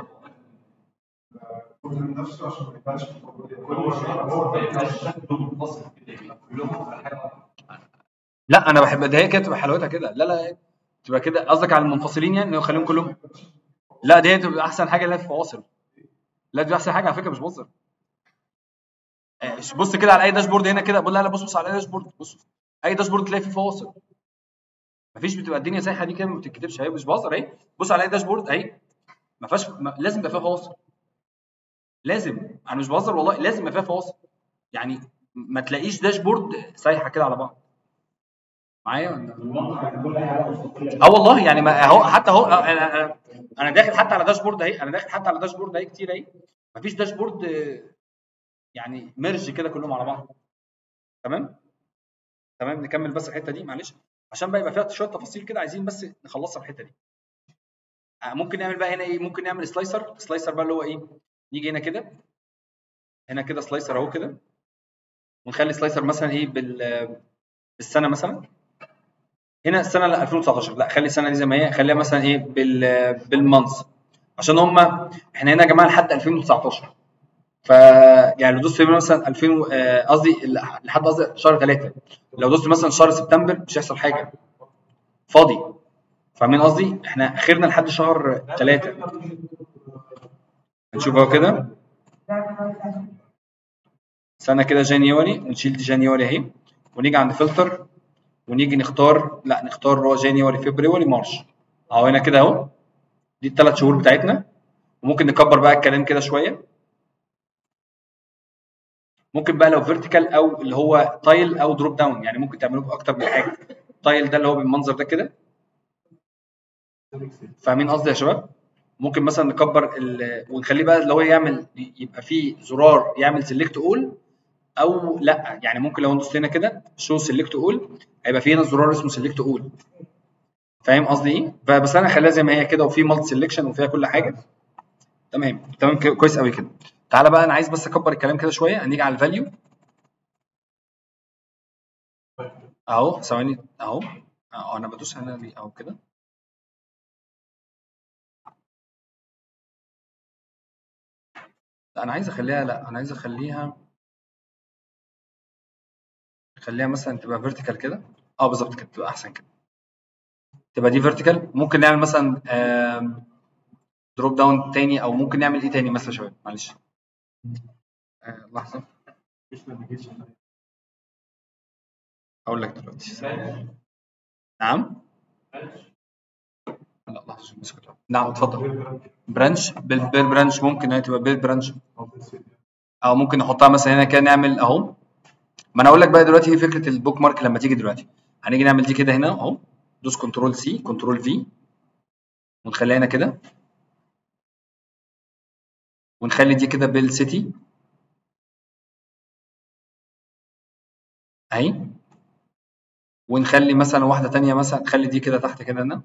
لا انا بحب ده هي كده تبقى حلاوتها كده لا لا تبقى كده قصدك على المنفصلين يعني انه يخليهم كلهم لا دي تبقى احسن حاجه اللي هي في فواصل لا دي احسن حاجه على فكره مش بهزر آه، بص كده على اي داشبورد هنا كده بقول لا لا بص بص على اي داشبورد بص اي داشبورد تلاقي فيه فواصل مفيش بتبقى الدنيا سايحه دي كده ما بتتكتبش اهي مش بهزر اهي بص على اي داشبورد اهي ما فيهاش ما- لازم يبقى فيها فواصل لازم انا مش بهزر والله لازم يبقى فيها فواصل يعني ما تلاقيش داشبورد سايحه كده على بعض معايا ولا اه والله يعني ما اهو حتى اهو انا انا انا داخل حتى على داشبورد اهي انا داخل حتى على داشبورد اهي كتير اهي مفيش داشبورد آه، يعني ميرج كده كلهم على بعض تمام تمام نكمل بس الحته دي معلش عشان بقى يبقى فيها شويه تفاصيل كده عايزين بس نخلصها الحته دي آه، ممكن نعمل بقى هنا ايه ممكن نعمل سلايسر سلايسر بقى اللي هو ايه نيجي هنا كده هنا كده سلايسر اهو كده ونخلي سلايسر مثلا ايه بال بالسنه مثلا هنا السنه ل 2019 لا خلي السنه دي زي ما هي خليها مثلا ايه بال بالمانث عشان هم احنا هنا يا جماعه لحد 2019 ف يعني لو دوست مثلا 2000 و- آه، قصدي لحد قصدي شهر 3 لو دوست مثلا شهر سبتمبر مش هيحصل حاجه فاضي فاهمين قصدي احنا اخرنا لحد شهر 3 هنشوف اهو كده سنه كده جانيوري ونشيل دي جانيوري اهي ونيجي عند فلتر ونيجي نختار لا نختار اللي هو جانيوري فبراير مارش اهو هنا كده اهو دي الثلاث شهور بتاعتنا وممكن نكبر بقى الكلام كده شويه ممكن بقى لو فيرتيكال او اللي هو تايل او دروب داون يعني ممكن تعملوه باكتر من حاجه تايل ده اللي هو بالمنظر ده كده فاهمين قصدي يا شباب ممكن مثلا نكبر ال... ونخليه بقى اللي هو يعمل يبقى فيه زرار يعمل سيلكت اول او لا يعني ممكن لو ندوس هنا كده شو سيلكت اول هيبقى في هنا زرار اسمه سيلكت اول فاهم قصدي ايه فبس انا هخليها زي ما هي كده وفي مالتي سيلكشن وفيها كل حاجه تمام تمام كده- كويس قوي كده تعالى بقى انا عايز بس اكبر الكلام كده شويه هنيجي على الفاليو اهو ثواني اهو اهو انا بدوس هنا ليه اهو كده لا انا عايز اخليها لا انا عايز اخليها خليها مثلا تبقى فيرتيكال كده اه بالظبط كده تبقى احسن كده تبقى دي فيرتيكال ممكن نعمل مثلا دروب داون تاني او ممكن نعمل ايه تاني مثلا يا شباب معلش آه لحظه اقول لك دلوقتي نعم لا لحظه عشان بس كنت- نعم اتفضل برانش بيل بيل برانش ممكن هي تبقى بيل برانش او ممكن نحطها مثلا هنا كده نعمل اهو ما انا اقول لك بقى دلوقتي ايه فكره البوك مارك لما تيجي دلوقتي هنيجي نعمل دي كده هنا اهو دوس كنترول سي كنترول في ونخليها هنا كده ونخلي دي كده بالسيتي اهي ونخلي مثلا واحده تانية مثلا نخلي دي كده تحت كده هنا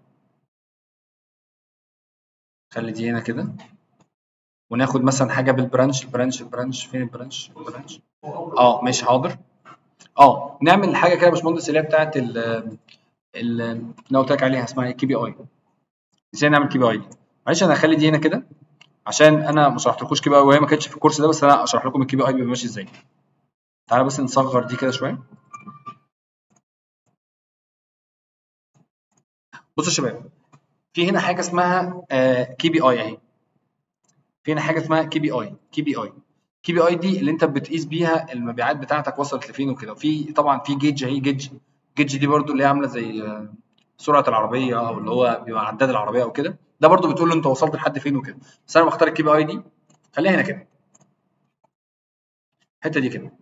خلي دي هنا كده وناخد مثلا حاجه بالبرانش البرانش البرانش فين البرانش البرانش اه ماشي حاضر اه نعمل حاجه كده يا باشمهندس اللي هي بتاعت ال ال اللي أنا قلت لك عليها اسمها كي بي اي ازاي نعمل كي بي اي معلش انا هخلي دي هنا كده عشان انا ما شرحتلكوش كي بي اي وهي ما كانتش في الكورس ده بس انا اشرح لكم الكي بي اي بيبقى ماشي ازاي تعالى بس نصغر دي كده شويه بصوا يا شباب في هنا حاجه اسمها كي بي اي اهي في هنا حاجه اسمها كي بي اي كي بي اي كي بي اي دي اللي انت بتقيس بيها المبيعات بتاعتك وصلت لفين وكده وفي طبعا في جيج اهي جيج جيج دي برضو اللي هي عامله زي آه، سرعه العربيه او اللي هو بيبقى عداد العربيه او كده ده برضو بتقول له انت وصلت لحد فين وكده بس انا بختار الكي بي اي دي خليها هنا كده الحته دي كده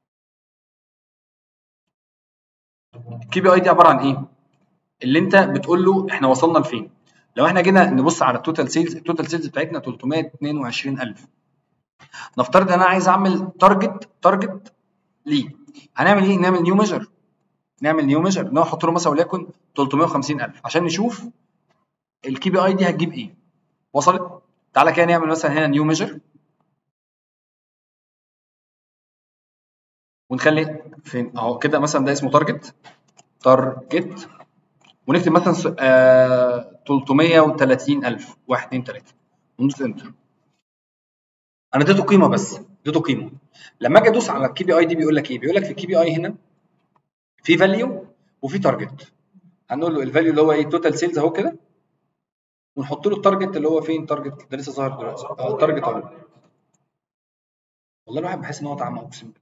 الكي بي اي دي عباره عن ايه اللي انت بتقول له احنا وصلنا لفين لو احنا جينا نبص على التوتال سيلز التوتال سيلز بتاعتنا 322000 نفترض ان انا عايز اعمل تارجت تارجت ليه هنعمل ايه نعمل نيو ميجر نعمل نيو ميجر نحط له مثلا وليكن 350000 عشان نشوف الكي بي اي دي هتجيب ايه وصلت تعالى كده نعمل مثلا هنا نيو ميجر ونخلي فين اهو كده مثلا ده اسمه تارجت تارجت ونكتب مثلا س- آه 330000 1 2 3 وندوس انتر انا اديته قيمه بس اديته قيمه لما اجي ادوس على الكي بي اي دي بيقول لك ايه بيقول لك في الكي بي اي هنا في فاليو وفي تارجت هنقول له الفاليو اللي هو ايه توتال سيلز اهو كده ونحط له التارجت اللي هو فين تارجت ده لسه ظاهر دلوقتي اه التارجت اهو والله الواحد بحس ان هو اتعمى اقسم بالله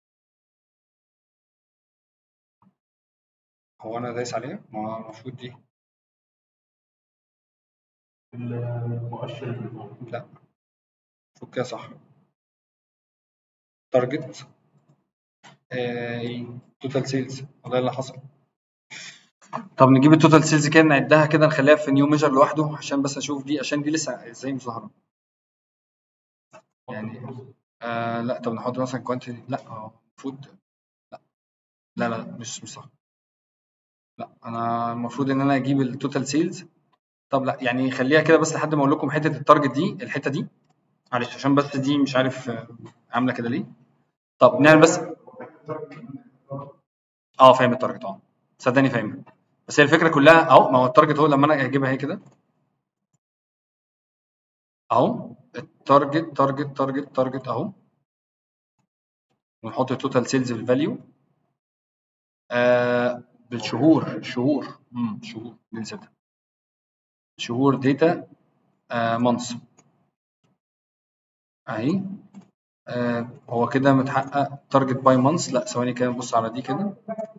هو انا دايس عليها ما هو المفروض دي المؤشر اللي فوق لا المفروض كده صح تارجت توتال سيلز والله اللي حصل طب نجيب التوتال سيلز كده نعدها كده نخليها في نيو ميجر لوحده عشان بس اشوف دي عشان دي لسه ازاي مش ظاهره يعني آه لا طب نحط مثلا كوانتيتي لا هو المفروض لا لا لا لا، مش مش صح لا انا المفروض ان انا اجيب التوتال سيلز طب لا يعني خليها كده بس لحد ما اقول لكم حته التارجت دي الحته دي معلش عشان بس دي مش عارف آه، عامله كده ليه طب نعمل بس اه فاهم التارجت اه صدقني فاهم بس هي الفكره كلها اهو ما هو التارجت هو لما انا اجيبها هي كده اهو التارجت تارجت تارجت تارجت اهو ونحط التوتال سيلز في الفاليو آه بالشهور شهور امم شهور دي نسيتها شهور داتا آه مانثs اهي آه هو كده متحقق تارجت باي مانثs لا ثواني كده نبص على دي كده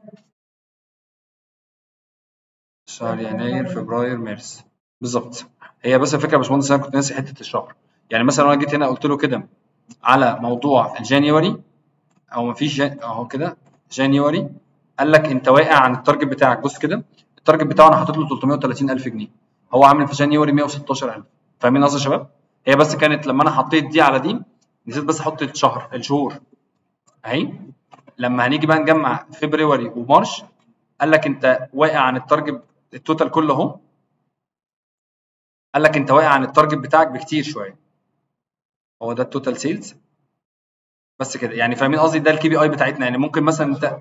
شهر يناير فبراير مارس بالظبط هي بس الفكره يا باشمهندس انا كنت ناسي حته الشهر يعني مثلا لو انا جيت هنا قلت له كده على موضوع الجانيوري او مفيش جان... اهو كده جانيوري قال لك انت واقع عن التارجت بتاعك بص كده التارجت بتاعه انا حاطط له 330000 جنيه هو عامل في جانيوري 116000 فاهمين قصدي يا شباب هي بس كانت لما انا حطيت دي على دي نسيت بس احط الشهر الشهور اهي لما هنيجي بقى نجمع فبراير ومارش قال لك انت واقع عن التارجت التوتال كله اهو قال لك انت واقع عن التارجت بتاعك بكتير شويه هو ده التوتال سيلز بس كده يعني فاهمين قصدي ده الكي بي اي بتاعتنا يعني ممكن مثلا انت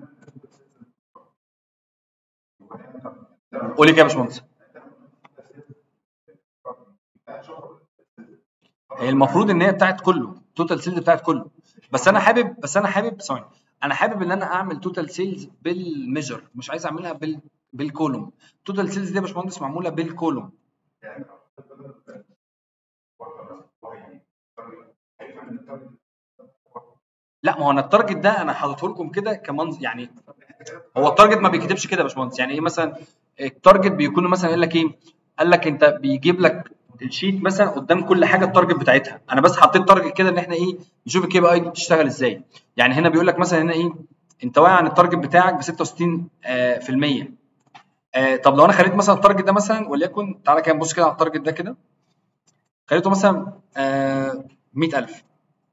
قولي كده يا باشمهندس هي المفروض ان هي بتاعت كله توتال سيلز بتاعت كله بس انا حابب بس انا حابب ثواني انا حابب ان انا اعمل توتال سيلز بالميجر مش عايز اعملها بال بالكولوم توتال سيلز دي يا باشمهندس معموله بالكولوم لا ما هو انا التارجت ده انا حاططه لكم كده كمنظر يعني هو التارجت ما بيكتبش كده يا باشمهندس يعني ايه مثلا التارجت بيكون مثلا يقول لك ايه قال لك انت بيجيب لك الشيت مثلا قدام كل حاجه التارجت بتاعتها انا بس حطيت تارجت كده ان احنا ايه نشوف الكي بي اي دي بتشتغل ازاي يعني هنا بيقول لك مثلا هنا ايه انت واقع عن التارجت بتاعك ب 66 آه في المية آه طب لو انا خليت مثلا التارجت ده مثلا وليكن تعالى كده نبص كده على التارجت ده كده خليته مثلا آه 100000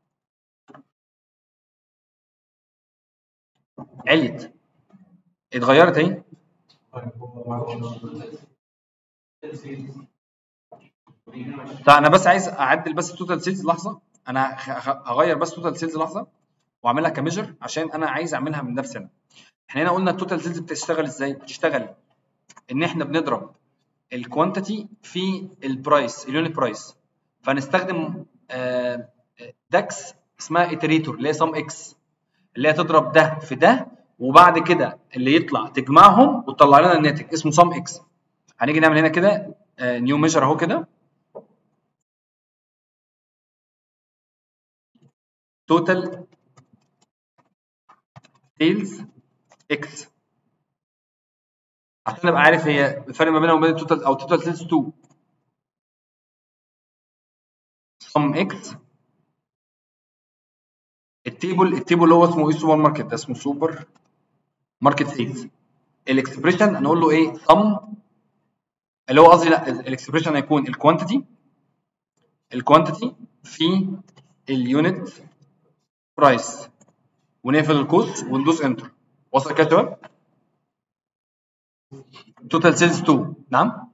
عليت اتغيرت اهي طيب انا بس عايز اعدل بس التوتال سيلز لحظه انا ه- ه- هغير بس توتال سيلز لحظه واعملها كميجر عشان انا عايز اعملها من نفسي انا احنا هنا قلنا التوتال سيلز بتشتغل ازاي بتشتغل ان احنا بنضرب الكوانتيتي في البرايس اليونت برايس فنستخدم آه، داكس اسمها اتريتور اللي هي سم اكس اللي هي تضرب ده في ده وبعد كده اللي يطلع تجمعهم وتطلع لنا الناتج اسمه سم اكس هنيجي نعمل هنا كده نيو ميجر اهو كده توتال سيلز اكس عشان ابقى عارف هي الفرق ما بينها وبين التوتال او توتال سيلز 2 سم اكس التيبل التيبل اللي هو اسمه ايه سوبر ماركت ده اسمه سوبر ماركت سيلز الاكسبريشن هنقول له ايه سم اللي هو قصدي لا الاكسبريشن هيكون الكوانتيتي الكوانتيتي في اليونت برايس ونقفل القوس وندوس انتر وصل كده يا شباب توتال سيلز 2 نعم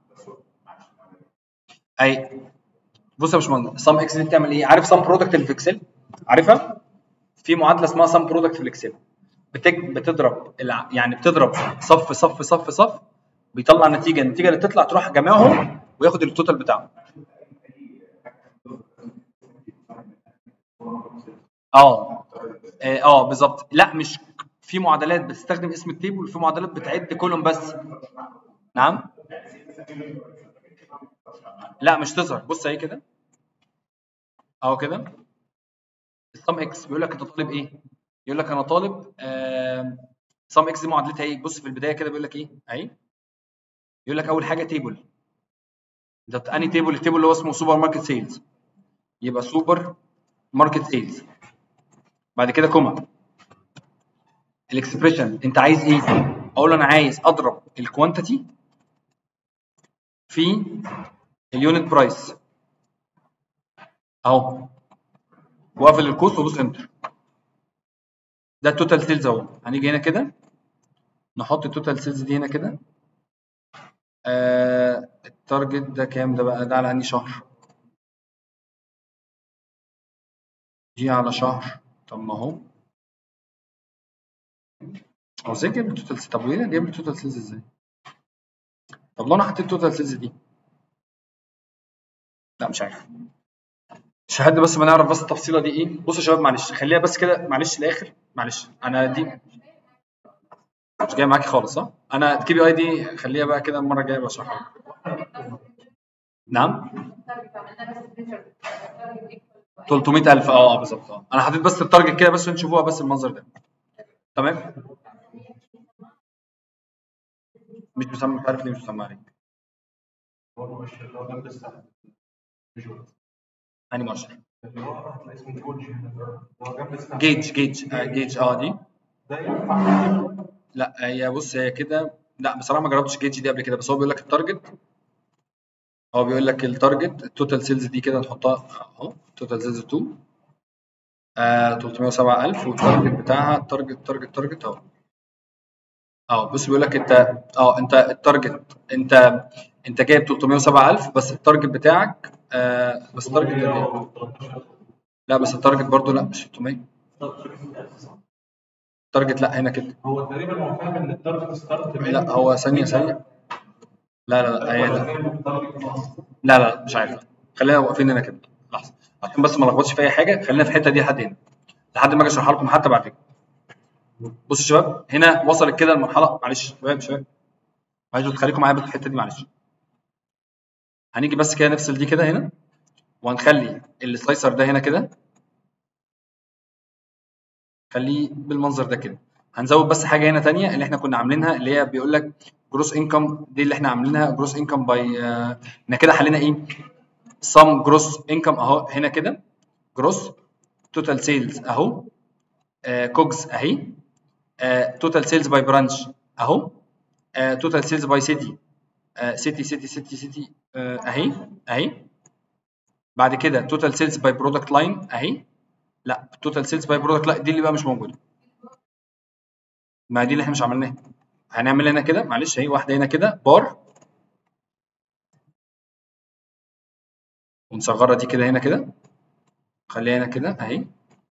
اي بص يا باشمهندس سم اكس دي بتعمل ايه عارف سم برودكت اللي في اكسل عارفها في معادله اسمها سم برودكت في الاكسل بتك... بتضرب الع... يعني بتضرب صف صف صف صف بيطلع نتيجه النتيجه اللي تطلع تروح جمعهم وياخد التوتال بتاعهم اه اه آه، بالظبط لا مش في معادلات بتستخدم اسم التيبل وفي معادلات بتعد كولوم بس نعم لا مش تظهر بص اهي كده اهو كده السم اكس بيقول لك انت طالب ايه يقول لك انا طالب سم اكس دي معادلتها ايه بص في البدايه كده بيقول لك ايه اهي يقول لك اول حاجه تيبل ده انهي تيبل التيبل اللي هو اسمه سوبر ماركت سيلز يبقى سوبر ماركت سيلز بعد كده كوما الاكسبريشن انت عايز ايه اقول له انا عايز اضرب الكوانتيتي في اليونت برايس اهو واقفل القوس وادوس انتر ده التوتال سيلز اهو هنيجي هنا كده نحط التوتال سيلز دي هنا كده آه التارجت ده كام ده بقى ده على انهي شهر دي على شهر طب ما هو هو ازاي جايب التوتال سيلز طب وايه جايب التوتال سيلز ازاي طب لو انا حطيت التوتال سيلز دي لا مش عارف مش لحد بس ما نعرف بس التفصيله دي ايه بصوا يا شباب معلش خليها بس كده معلش الاخر معلش انا دي مش جاي معاكي خالص صح انا الكي بي اي دي خليها بقى كده المره الجايه بشرحها نعم 300000 اه اه بالظبط اه انا حطيت بس التارجت كده بس عشان تشوفوها بس المنظر ده تمام مش مسمى مش عارف ليه مش مسمى عليك هو مش اللي هو جنب السهم انهي مؤشر اللي هو هتلاقي اسمه جوج هنا هو جنب السهم جيج جيج آه جيج اه دي ده ينفع لا هي بص هي كده لا بصراحه ما جربتش جيج دي قبل كده بس هو بيقول لك التارجت هو بيقول لك التارجت التوتال سيلز دي كده نحطها اهو توتال سيلز 2 آه 307000 والتارجت بتاعها التارجت تارجت تارجت اهو اه بص بيقول لك انت اه انت التارجت انت انت جايب 307000 بس التارجت بتاعك آه بس التارجت لا بس التارجت برضو لا مش 600 التارجت لا هنا كده هو تقريبا هو فاهم ان التارجت ستارت لا هو ثانية ثانية لا لا لا هي لا لا لا مش عارف خلينا واقفين هنا كده لحظة عشان بس ما لخبطش في أي حاجة خلينا في الحتة دي لحد هنا لحد ما أجي أشرحها لكم حتى بعد كده بصوا يا شباب هنا وصلت كده المرحلة معلش شباب شباب معلش تخليكم معايا بس في الحتة دي معلش هنيجي بس كده نفصل دي كده هنا وهنخلي السلايسر ده هنا كده خليه بالمنظر ده كده هنزود بس حاجه هنا تانية اللي احنا كنا عاملينها اللي هي بيقول لك جروس انكم دي اللي احنا عاملينها جروس انكم باي احنا كده حلينا ايه سم جروس انكم اهو هنا كده جروس توتال سيلز اهو كوجز اهي توتال سيلز باي برانش اهو توتال سيلز باي سيتي سيتي سيتي سيتي سيتي اهي اهي بعد كده توتال سيلز باي برودكت لاين اهي لا توتال سيلز باي برودكت لا دي اللي بقى مش موجوده ما دي اللي احنا مش عملناها هنعمل هنا كده معلش اهي واحده هنا كده بار ونصغرها دي كده هنا كده خليها هنا كده اهي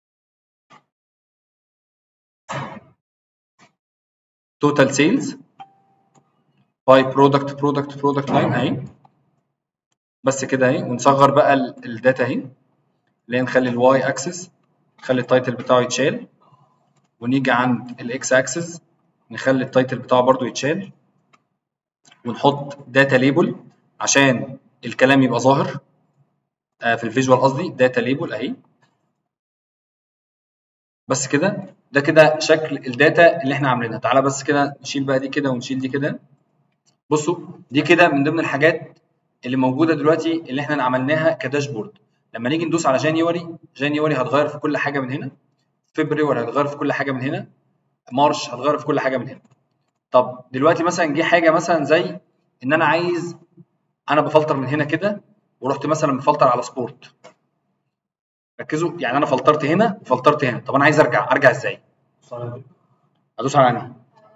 توتال سيلز باي برودكت برودكت برودكت لاين اهي بس كده اهي ونصغر بقى الداتا اهي اللي هي نخلي الواي اكسس نخلي التايتل بتاعه يتشال ونيجي عند الاكس اكسس نخلي التايتل بتاعه برضو يتشال ونحط داتا ليبل عشان الكلام يبقى ظاهر آه، في الفيجوال قصدي داتا ليبل اهي بس كده ده كده شكل الداتا اللي احنا عاملينها تعالى بس كده نشيل بقى دي كده ونشيل دي كده بصوا دي كده من ضمن الحاجات اللي موجوده دلوقتي اللي احنا عملناها كداشبورد لما نيجي ندوس على جانيوري جانيوري هتغير في كل حاجه من هنا فبراير هتغير في كل حاجه من هنا مارش هتغير في كل حاجه من هنا طب دلوقتي مثلا جه حاجه مثلا زي ان انا عايز انا بفلتر من هنا كده ورحت مثلا مفلتر على سبورت ركزوا يعني انا فلترت هنا وفلترت هنا طب انا عايز ارجع ارجع ازاي ادوس على انهي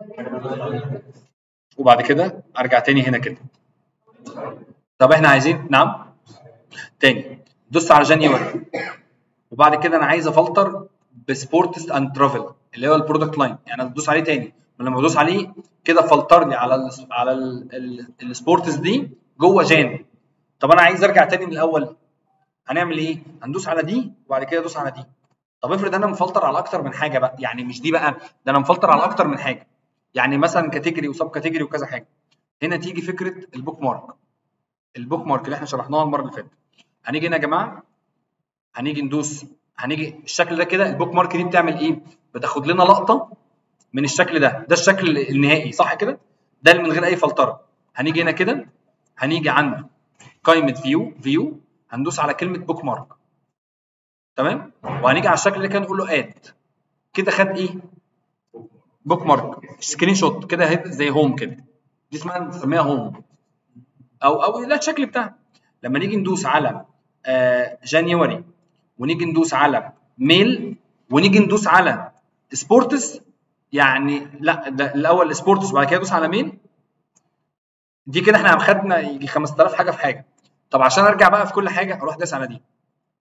وبعد كده ارجع تاني هنا كده طب احنا عايزين نعم تاني دوس على جانيوري وبعد كده انا عايز افلتر بسبورتس اند ترافل اللي هو البرودكت لاين يعني ادوس عليه تاني ولما بدوس عليه كده فلتر لي على ال على السبورتس دي جوه جان طب انا عايز ارجع تاني من الاول هنعمل ايه هندوس على دي وبعد كده ادوس على دي طب افرض انا مفلتر على اكتر من حاجه بقى يعني مش دي بقى ده انا مفلتر على اكتر من حاجه يعني مثلا كاتيجوري وسب كاتيجوري وكذا حاجه هنا تيجي فكره البوك مارك البوك مارك اللي احنا شرحناها المره اللي فاتت هنيجي هنا يا جماعه هنيجي ندوس هنيجي الشكل ده كده البوك مارك دي بتعمل ايه بتاخد لنا لقطه من الشكل ده ده الشكل النهائي صح كده ده اللي من غير اي فلتره هنيجي هنا كده هنيجي عند قائمه فيو فيو هندوس على كلمه بوك مارك تمام وهنيجي على الشكل اللي كان نقول له اد كده خد ايه بوك مارك سكرين شوت كده اهي زي هوم كده دي اسمها بنسميها هوم او او ده الشكل بتاعها لما نيجي ندوس على آه جانيوري ونيجي ندوس على ميل ونيجي ندوس على سبورتس يعني لا ده الاول سبورتس وبعد كده ندوس على ميل دي كده احنا خدنا يجي 5000 حاجه في حاجه طب عشان ارجع بقى في كل حاجه اروح داس على دي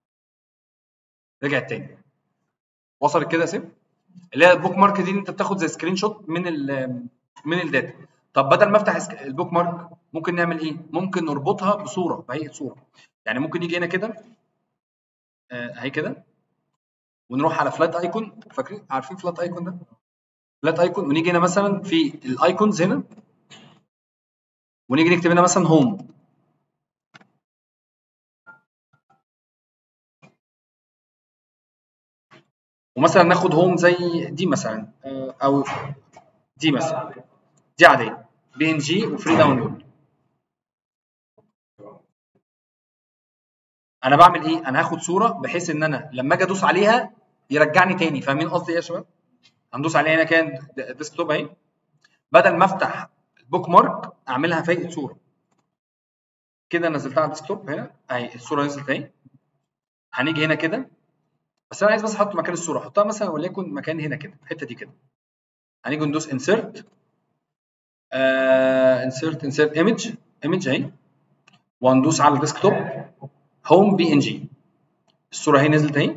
رجعت تاني وصلت كده يا سيف اللي هي البوك مارك دي انت بتاخد زي سكرين شوت من ال من الداتا طب بدل ما افتح سك- البوك مارك ممكن نعمل ايه ممكن نربطها بصوره بهيئه صوره يعني ممكن يجي هنا كده آه، اهي كده ونروح على فلات ايكون فاكرين عارفين فلات ايكون ده فلات ايكون ونيجي هنا مثلا في الايكونز هنا ونيجي نكتب هنا مثلا هوم ومثلا ناخد هوم زي دي مثلا آه، او دي مثلا دي عاديه بي ان جي وفري داونلود انا بعمل ايه انا هاخد صوره بحيث ان انا لما اجي ادوس عليها يرجعني تاني فاهمين قصدي ايه يا شباب هندوس عليها هنا كان ديسكتوب اهي بدل ما افتح البوك مارك اعملها فايقه صوره كده نزلتها على الديسكتوب هنا اهي الصوره نزلت اهي هنيجي هنا كده بس انا عايز بس احط مكان الصوره احطها مثلا وليكن مكان هنا كده الحته دي كده هنيجي ندوس انسيرت انسيرت انسيرت ايمج ايمج اهي وهندوس على الديسكتوب هوم بي ان جي الصوره اهي نزلت اهي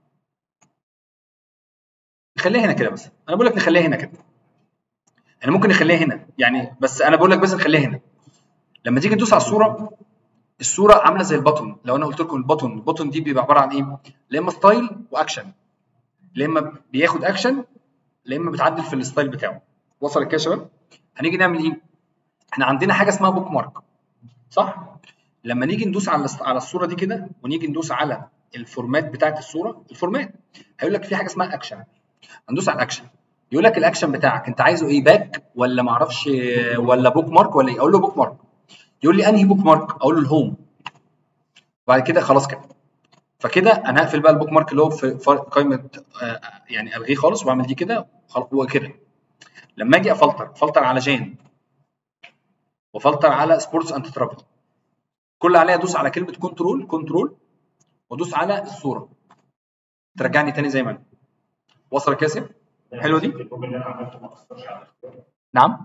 نخليها هنا كده بس انا بقول لك نخليها هنا كده احنا ممكن نخليها هنا يعني بس انا بقول لك بس نخليها هنا لما تيجي تدوس على الصوره الصوره عامله زي البطن لو انا قلت لكم البطن البطن دي بيبقى عباره عن ايه يا اما ستايل واكشن يا اما بياخد اكشن يا اما بتعدل في الستايل بتاعه وصل كده يا شباب هنيجي نعمل ايه احنا عندنا حاجه اسمها بوك مارك صح لما نيجي ندوس على على الصوره دي كده ونيجي ندوس على الفورمات بتاعت الصوره الفورمات هيقول لك في حاجه اسمها اكشن هندوس على الاكشن يقول لك الاكشن بتاعك انت عايزه ايه باك ولا ما اعرفش ولا بوك مارك ولا ايه اقول له بوك مارك يقول لي انهي بوك مارك اقول له الهوم وبعد كده خلاص كده فكده انا هقفل بقى البوك مارك اللي هو في في قائمه آه، يعني الغيه خالص واعمل دي كده خلاص وكده لما اجي افلتر فلتر على جان وفلتر على سبورتس اند ترافل كل اللي عليا ادوس على كلمه كنترول كنترول وادوس على الصوره ترجعني تاني زي ما انا وصل كاسب حلوه دي البوك اللي انا عملته ما اثرش على الاختيار نعم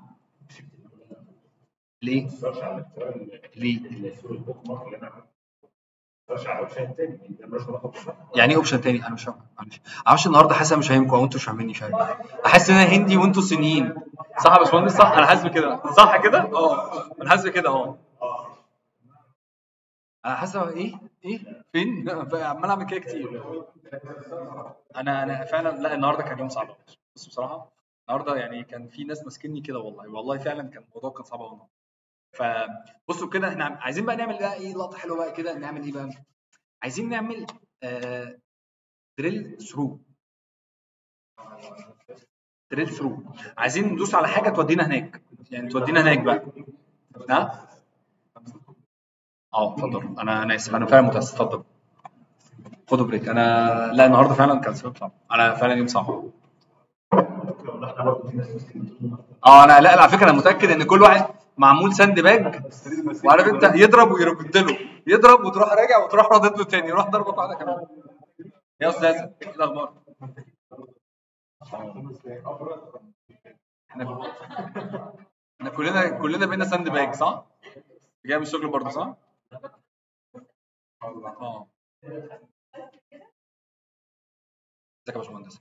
ليه ما اثرش على الاختيار ليه اللي صوره البوك مارك اللي انا عملته ما اثرش على الاوبشن الثاني ده مش باخد يعني ايه اوبشن تاني انا مش فاهم معلش معرفش النهارده حاسس أنا مش فاهمكم او انتوا مش فاهميني مش عارف احس ان انا هندي وانتوا صينيين صح يا باشمهندس صح انا حاسس بكده صح كده اه انا حاسس بكده اه انا حاسس ايه ايه فين عمال اعمل كده كتير انا انا فعلا لا النهارده كان يوم صعب بس بصراحه النهارده يعني كان في ناس ماسكيني كده والله والله فعلا كان الموضوع كان صعب قوي فبصوا كده احنا عايزين بقى نعمل بقى ايه لقطه حلوه بقى كده نعمل ايه بقى عايزين نعمل آه دريل ثرو دريل ثرو عايزين ندوس على حاجه تودينا هناك يعني تودينا هناك بقى ها اه اتفضل انا انا اسف انا فعلا متاسف اتفضل خدوا بريك انا لا النهارده فعلا كان يوم صعب انا فعلا يوم صعب اه انا لا لا، على فكره انا متاكد ان كل واحد معمول ساند باج وعارف انت يضرب ويرد له يضرب وتروح راجع وتروح ردد له تاني يروح ضربه واحده كمان يا استاذ ايه الاخبار؟ احنا احنا كلنا كلنا بقينا ساند باج صح؟ جاي من الشغل برضه صح؟ اه ازيك يا باشمهندس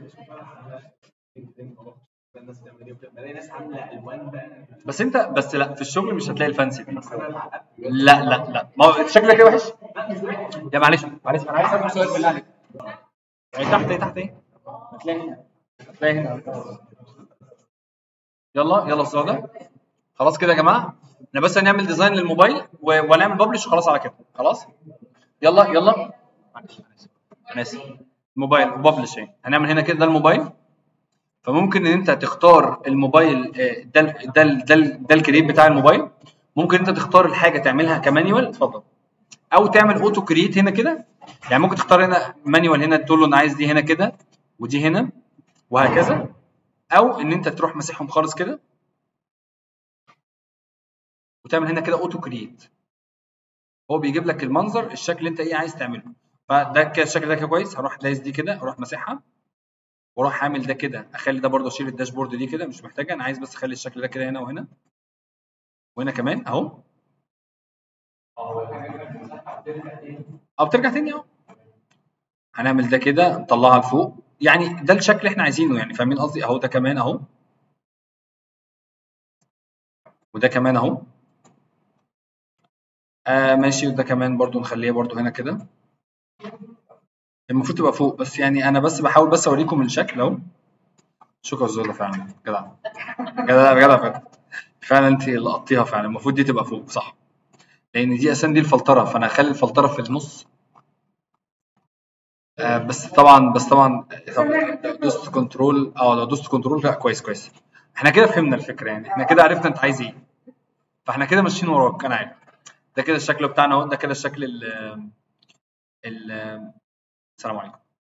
الناس تعمل ايه بلاقي ناس عامله الوان بقى بس انت بس لا في الشغل مش هتلاقي الفانسي دي لا لا لا ما هو شكلك كده وحش يا معلش معلش انا عايز اسالك سؤال بالله عليك يعني تحت ايه تحت ايه هتلاقي هنا هتلاقي هنا يلا يلا الصوره ده خلاص كده يا جماعه احنا بس هنعمل ديزاين للموبايل و- ونعمل ببلش وخلاص على كده خلاص يلا يلا معلش انا اسف انا اسف موبايل وببلش اهي هنعمل هنا كده ده الموبايل فممكن ان انت تختار الموبايل آه، ده ال- ده ال- ده ال- ده الكريت بتاع الموبايل ممكن انت تختار الحاجه تعملها كمانيوال اتفضل او تعمل اوتو كريت هنا كده يعني ممكن تختار هنا مانيوال هنا تقول له انا عايز دي هنا كده ودي هنا وهكذا او ان انت تروح ماسحهم خالص كده وتعمل هنا كده اوتو كريت هو بيجيب لك المنظر الشكل اللي انت ايه عايز تعمله فده كده الشكل ده كده كويس هروح دايس دي كده اروح ماسحها واروح عامل ده كده اخلي ده برضه اشيل الداشبورد دي كده مش محتاجه انا عايز بس اخلي الشكل ده كده هنا وهنا وهنا كمان اهو اه بترجع تاني اهو هنعمل ده كده نطلعها لفوق يعني ده الشكل اللي احنا عايزينه يعني فاهمين قصدي اهو ده كمان اهو وده كمان اهو آه ماشي وده كمان برضو نخليه برضو هنا كده المفروض تبقى فوق بس يعني انا بس بحاول بس اوريكم الشكل اهو شكرا زولا فعلا جدع جدع جدع فعلا فعلا انت لقطتيها فعلا المفروض دي تبقى فوق صح لان دي اساسا دي الفلتره فانا هخلي الفلتره في النص آه بس طبعا بس طبعا طب دوست كنترول اه لو دوست كنترول لا كويس كويس احنا كده فهمنا الفكره يعني احنا كده عرفنا انت عايز ايه فاحنا كده ماشيين وراك انا عارف ده كده الشكل بتاعنا اهو ده كده الشكل ال ال السلام عليكم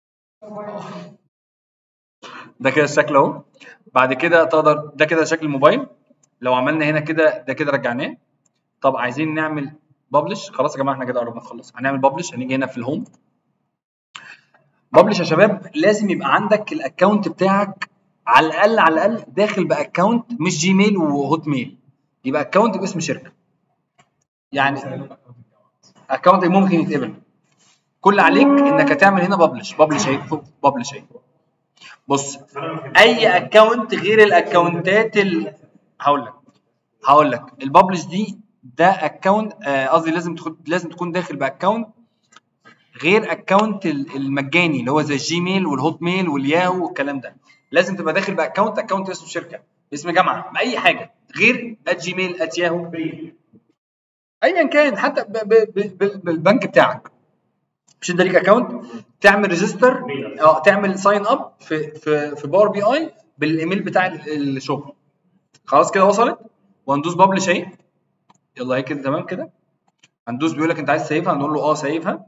ده كده الشكل اهو بعد كده تقدر ده كده شكل الموبايل لو عملنا هنا كده ده كده رجعناه طب عايزين نعمل ببلش خلاص يا جماعه احنا كده قربنا نخلص هنعمل ببلش هنيجي هنا في الهوم ببلش يا شباب لازم يبقى عندك الاكونت بتاعك على الاقل على الاقل داخل باكونت مش جيميل وهوت ميل يبقى اكونت باسم شركه يعني اكونت ممكن يتقبل كل عليك انك هتعمل هنا ببلش ببلش اهي ببلش اهي بص اي اكونت غير الاكونتات ال... هقول لك هقول لك الببلش دي ده اكونت قصدي لازم تكون لازم تكون داخل باكونت غير اكونت المجاني اللي هو زي الجيميل والهوت ميل والياهو والكلام ده لازم تبقى داخل باكونت اكونت اسم شركه اسم جامعه باي حاجه غير @جيميل @ياهو ايا كان حتى ب- ب- ب- ب- بالبنك بتاعك مش انت ليك اكونت تعمل ريجستر اه تعمل ساين اب في في في باور بي اي بالايميل بتاع ال- الشغل خلاص كده وصلت وهندوس ببلش اهي يلا هي كده تمام كده هندوس بيقول لك انت عايز تسيفها هنقول له اه سيفها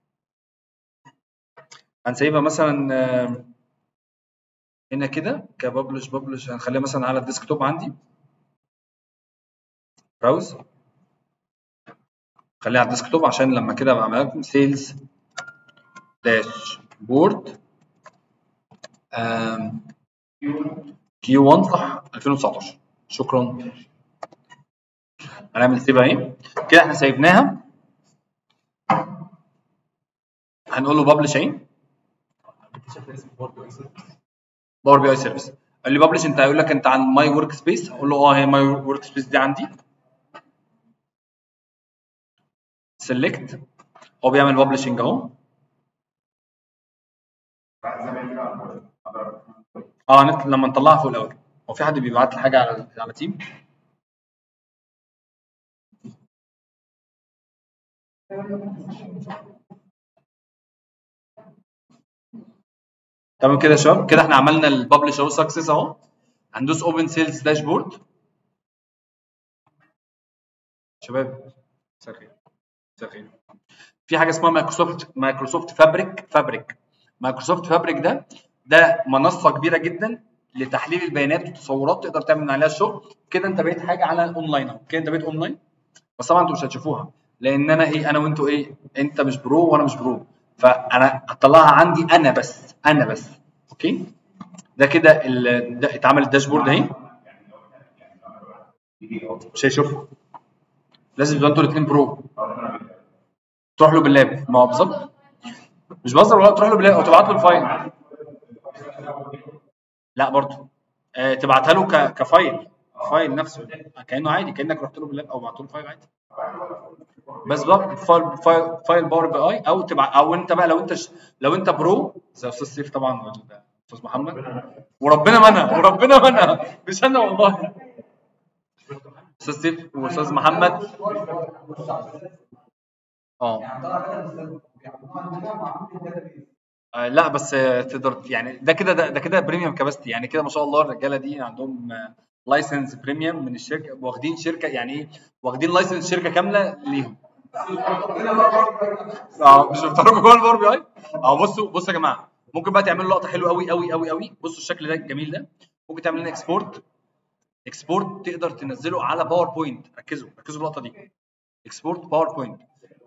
هنسيبها مثلا آه، هنا كده كببلش ببلش هنخليها مثلا على الديسكتوب عندي براوز خليها على الديسكتوب عشان لما كده ابقى اعمل لكم سيلز داش بورد كيو 1 صح 2019 شكرا هنعمل سيب اهي كده احنا سيبناها هنقول له ببلش اهي باور بي اي سيرفيس قال لي ببلش انت هيقول لك انت عن ماي ورك سبيس اقول له اه هي ماي ورك سبيس دي عندي سيلكت هو بيعمل ببلشنج اهو اه نت... لما نطلعها فوق الاول هو في حد بيبعت لي حاجه على على تيم تمام كده يا شباب كده احنا عملنا الببلش اهو سكسس اهو هندوس اوبن سيلز داشبورد شباب مساء الخير مساء الخير في حاجه اسمها مايكروسوفت مايكروسوفت فابريك فابريك مايكروسوفت فابريك ده ده منصه كبيره جدا لتحليل البيانات والتصورات تقدر تعمل من عليها الشغل كده انت بقيت حاجه على الاونلاين اهو كده انت بقيت اونلاين بس طبعا انتوا مش هتشوفوها لان انا ايه انا وانتوا ايه انت مش برو وانا مش برو فانا هطلعها عندي انا بس انا بس اوكي ده كده ال- ده اتعمل الداشبورد اهي مش هيشوفها لازم يبقى انتوا الاثنين برو تروح له باللاب ما هو بالظبط مش بهزر ولا تروح له باللاب او تبعت له الفايل لا برضه آه تبعتها له ك- كفايل فايل نفسه كانه عادي كانك رحت له باللاب او بعت له فايل عادي بس بقى فايل فايل, فايل باور بي اي او تبع او انت بقى لو انت ش... لو انت برو زي استاذ سيف طبعا والاستاذ محمد وربنا ما انا وربنا ما انا مش انا والله استاذ سيف واستاذ محمد اه آه، لا بس آه، تقدر يعني ده كده ده, ده كده بريميوم كاباستي يعني كده ما شاء الله الرجاله دي عندهم لايسنس بريميوم من الشركه واخدين شركه يعني ايه واخدين لايسنس شركه كامله ليهم اه مش بيفتحوا جوه الباور بي اي اه بصوا بصوا يا جماعه ممكن بقى تعملوا لقطه حلوه قوي قوي قوي قوي بصوا الشكل ده الجميل ده ممكن تعمل لنا اكسبورت اكسبورت تقدر تنزله على باوربوينت ركزوا ركزوا في اللقطه دي اكسبورت باوربوينت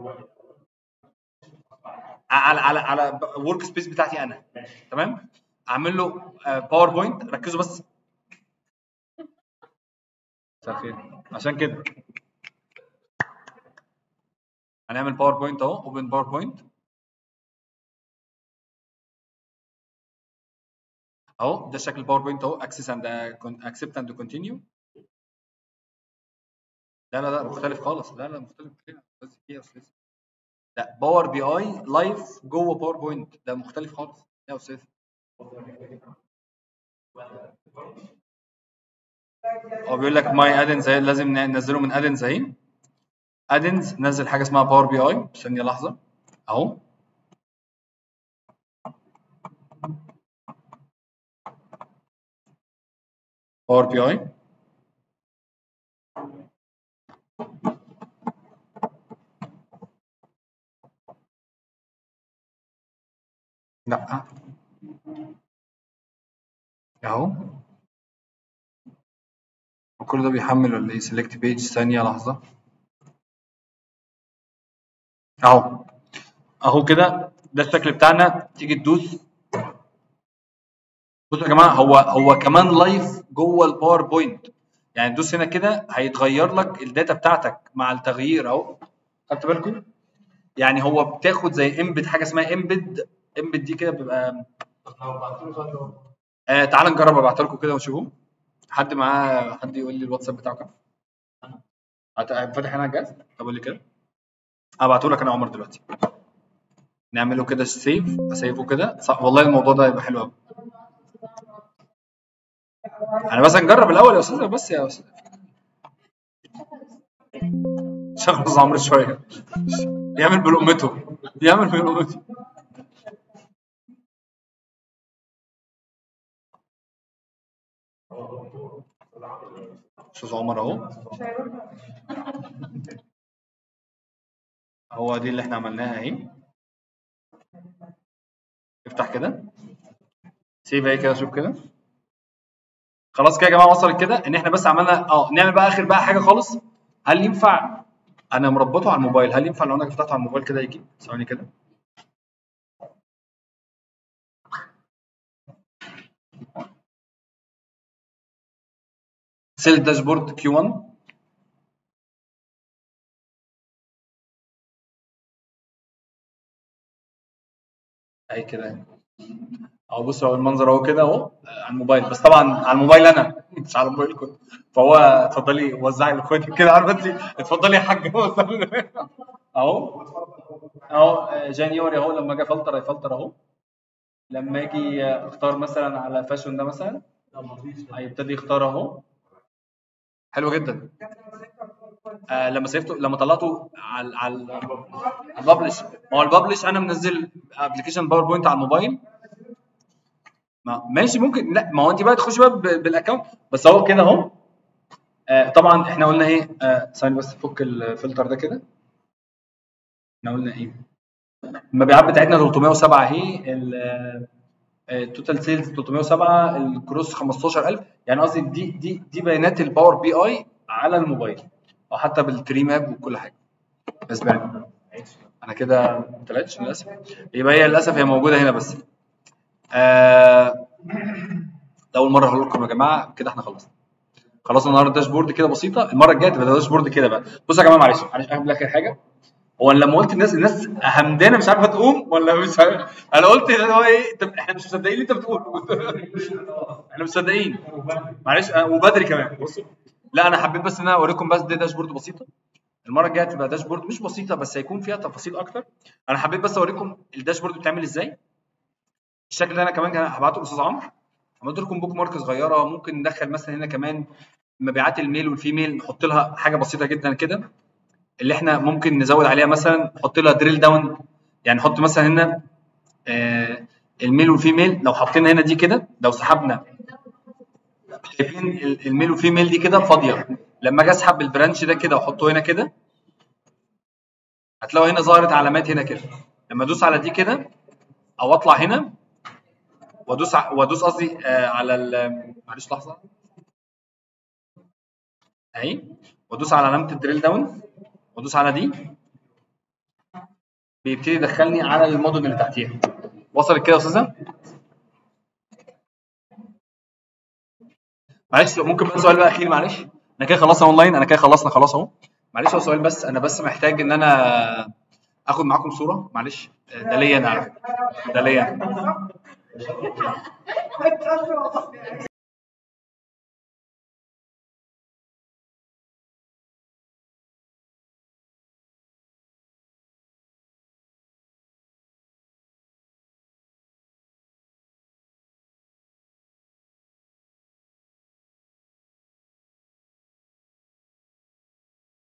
على على على ورك سبيس بتاعتي انا تمام اعمل له باوربوينت ركزوا بس مساء الخير عشان كده هنعمل باوربوينت اهو اوبن باوربوينت اهو ده شكل الباوربوينت اهو اكسس اند اكسبت اند كونتينيو لا لا لا مختلف خالص لا لا مختلف كتير بس ايه يا استاذ لا باور بي اي لايف جوه باوربوينت ده مختلف خالص يا استاذ هو بيقول لك ماي ادنز لازم ننزله من ادنز اهي ادنز نزل حاجه اسمها باور بي اي ثانيه لحظه اهو باور بي اي لا اهو وكل ده بيحمل ولا ايه سيلكت بيج ثانيه لحظه اهو اهو كده ده الشكل بتاعنا تيجي تدوس بصوا يا جماعه هو هو كمان لايف جوه الباوربوينت يعني تدوس هنا كده هيتغير لك الداتا بتاعتك مع التغيير اهو خدت بالكم يعني هو بتاخد زي امبد حاجه اسمها امبد امبد دي كده بيبقى آه تعال نجرب ابعتها لكم كده وشوفوا حد معاه حد يقول لي الواتساب بتاعه كام هت- فاتح هنا الجهاز طب قول لي كده هبعته لك انا عمر دلوقتي نعمله كده سيف اسيفه كده صح والله الموضوع ده هيبقى حلو قوي انا بس نجرب الاول يا استاذ بس يا استاذ شخص عمرو شويه يعمل بلقمته يعمل بلقمته استاذ عمر اهو هو دي اللي احنا عملناها اهي افتح كده سيف اهي كده شوف كده خلاص كده يا جماعه وصلت كده ان احنا بس عملنا اه نعمل بقى اخر بقى حاجه خالص هل ينفع انا مربطه على الموبايل هل ينفع لو انا فتحته على الموبايل كده يجي ثواني كده سيل داشبورد كيو 1 اهي كده اهو بصوا هو المنظر اهو كده اهو آه، على الموبايل بس طبعا على الموبايل انا مش على موبايلكم فهو اتفضلي وزعي لاخواتك كده عارفه انت اتفضلي يا حاج وزعي. اهو اهو آه، جانيوري اهو لما اجي افلتر هيفلتر اهو لما اجي آه، اختار مثلا على فاشون ده مثلا هيبتدي يختار اهو حلو جدا آه لما سيفته لما طلعته على على الببلش ما هو الببلش انا منزل ابلكيشن باوربوينت على الموبايل ما ماشي ممكن لا ما هو انت بقى تخش بقى ب- بالاكونت بس هو كده اهو آه طبعا احنا قلنا ايه آه ثواني بس فك الفلتر ده كده احنا قلنا ايه المبيعات بتاعتنا 307 اهي ال- آه، التوتال سيلز 307 الكروس 15000 يعني قصدي دي دي دي بيانات الباور بي اي على الموبايل او حتى بالتري ماب وكل حاجه بس بان انا كده ما طلعتش للاسف يبقى هي للاسف هي موجوده هنا بس آه ده اول مره هقول لكم يا جماعه كده احنا خلصنا خلصنا النهارده داشبورد كده بسيطه المره الجايه تبقى داشبورد كده بقى بصوا يا جماعه معلش معلش اعمل اخر حاجه هو أنا لما قلت الناس الناس همدانه مش عارفه تقوم ولا مش عارف انا قلت اللي هو ايه طب احنا مش مصدقين اللي انت بتقوله احنا مش مصدقين معلش آه، وبدري كمان بصوا لا انا حبيت بس ان انا اوريكم بس دي داشبورد بسيطه المره الجايه تبقى داشبورد مش بسيطه بس هيكون فيها تفاصيل اكتر انا حبيت بس اوريكم الداشبورد بتعمل ازاي الشكل ده انا كمان كان هبعته للاستاذ عمرو عملت لكم بوك مارك صغيره ممكن ندخل مثلا هنا كمان مبيعات الميل والفيميل نحط لها حاجه بسيطه جدا كده اللي احنا ممكن نزود عليها مثلا نحط لها دريل داون يعني نحط مثلا هنا آه الميل والفيميل لو حطينا هنا دي كده لو سحبنا شايفين ال- الميل والفيميل دي كده فاضيه لما اجي اسحب البرانش ده كده واحطه هنا كده هتلاقوا هنا ظهرت علامات هنا كده لما ادوس على دي كده او اطلع هنا وادوس ع- وادوس قصدي آه على ال- معلش لحظه اهي وادوس على علامه الدريل داون وادوس على دي بيبتدي يدخلني على الموديل اللي تحتيها وصلت كده يا استاذه معلش ممكن بقى سؤال بقى اخير معلش انا كده خلصنا اونلاين انا كده خلصنا خلاص اهو معلش هو سؤال بس انا بس محتاج ان انا اخد معاكم صوره معلش آه، ده ليا انا على فكرة. ده ليا أنا. بالظبط.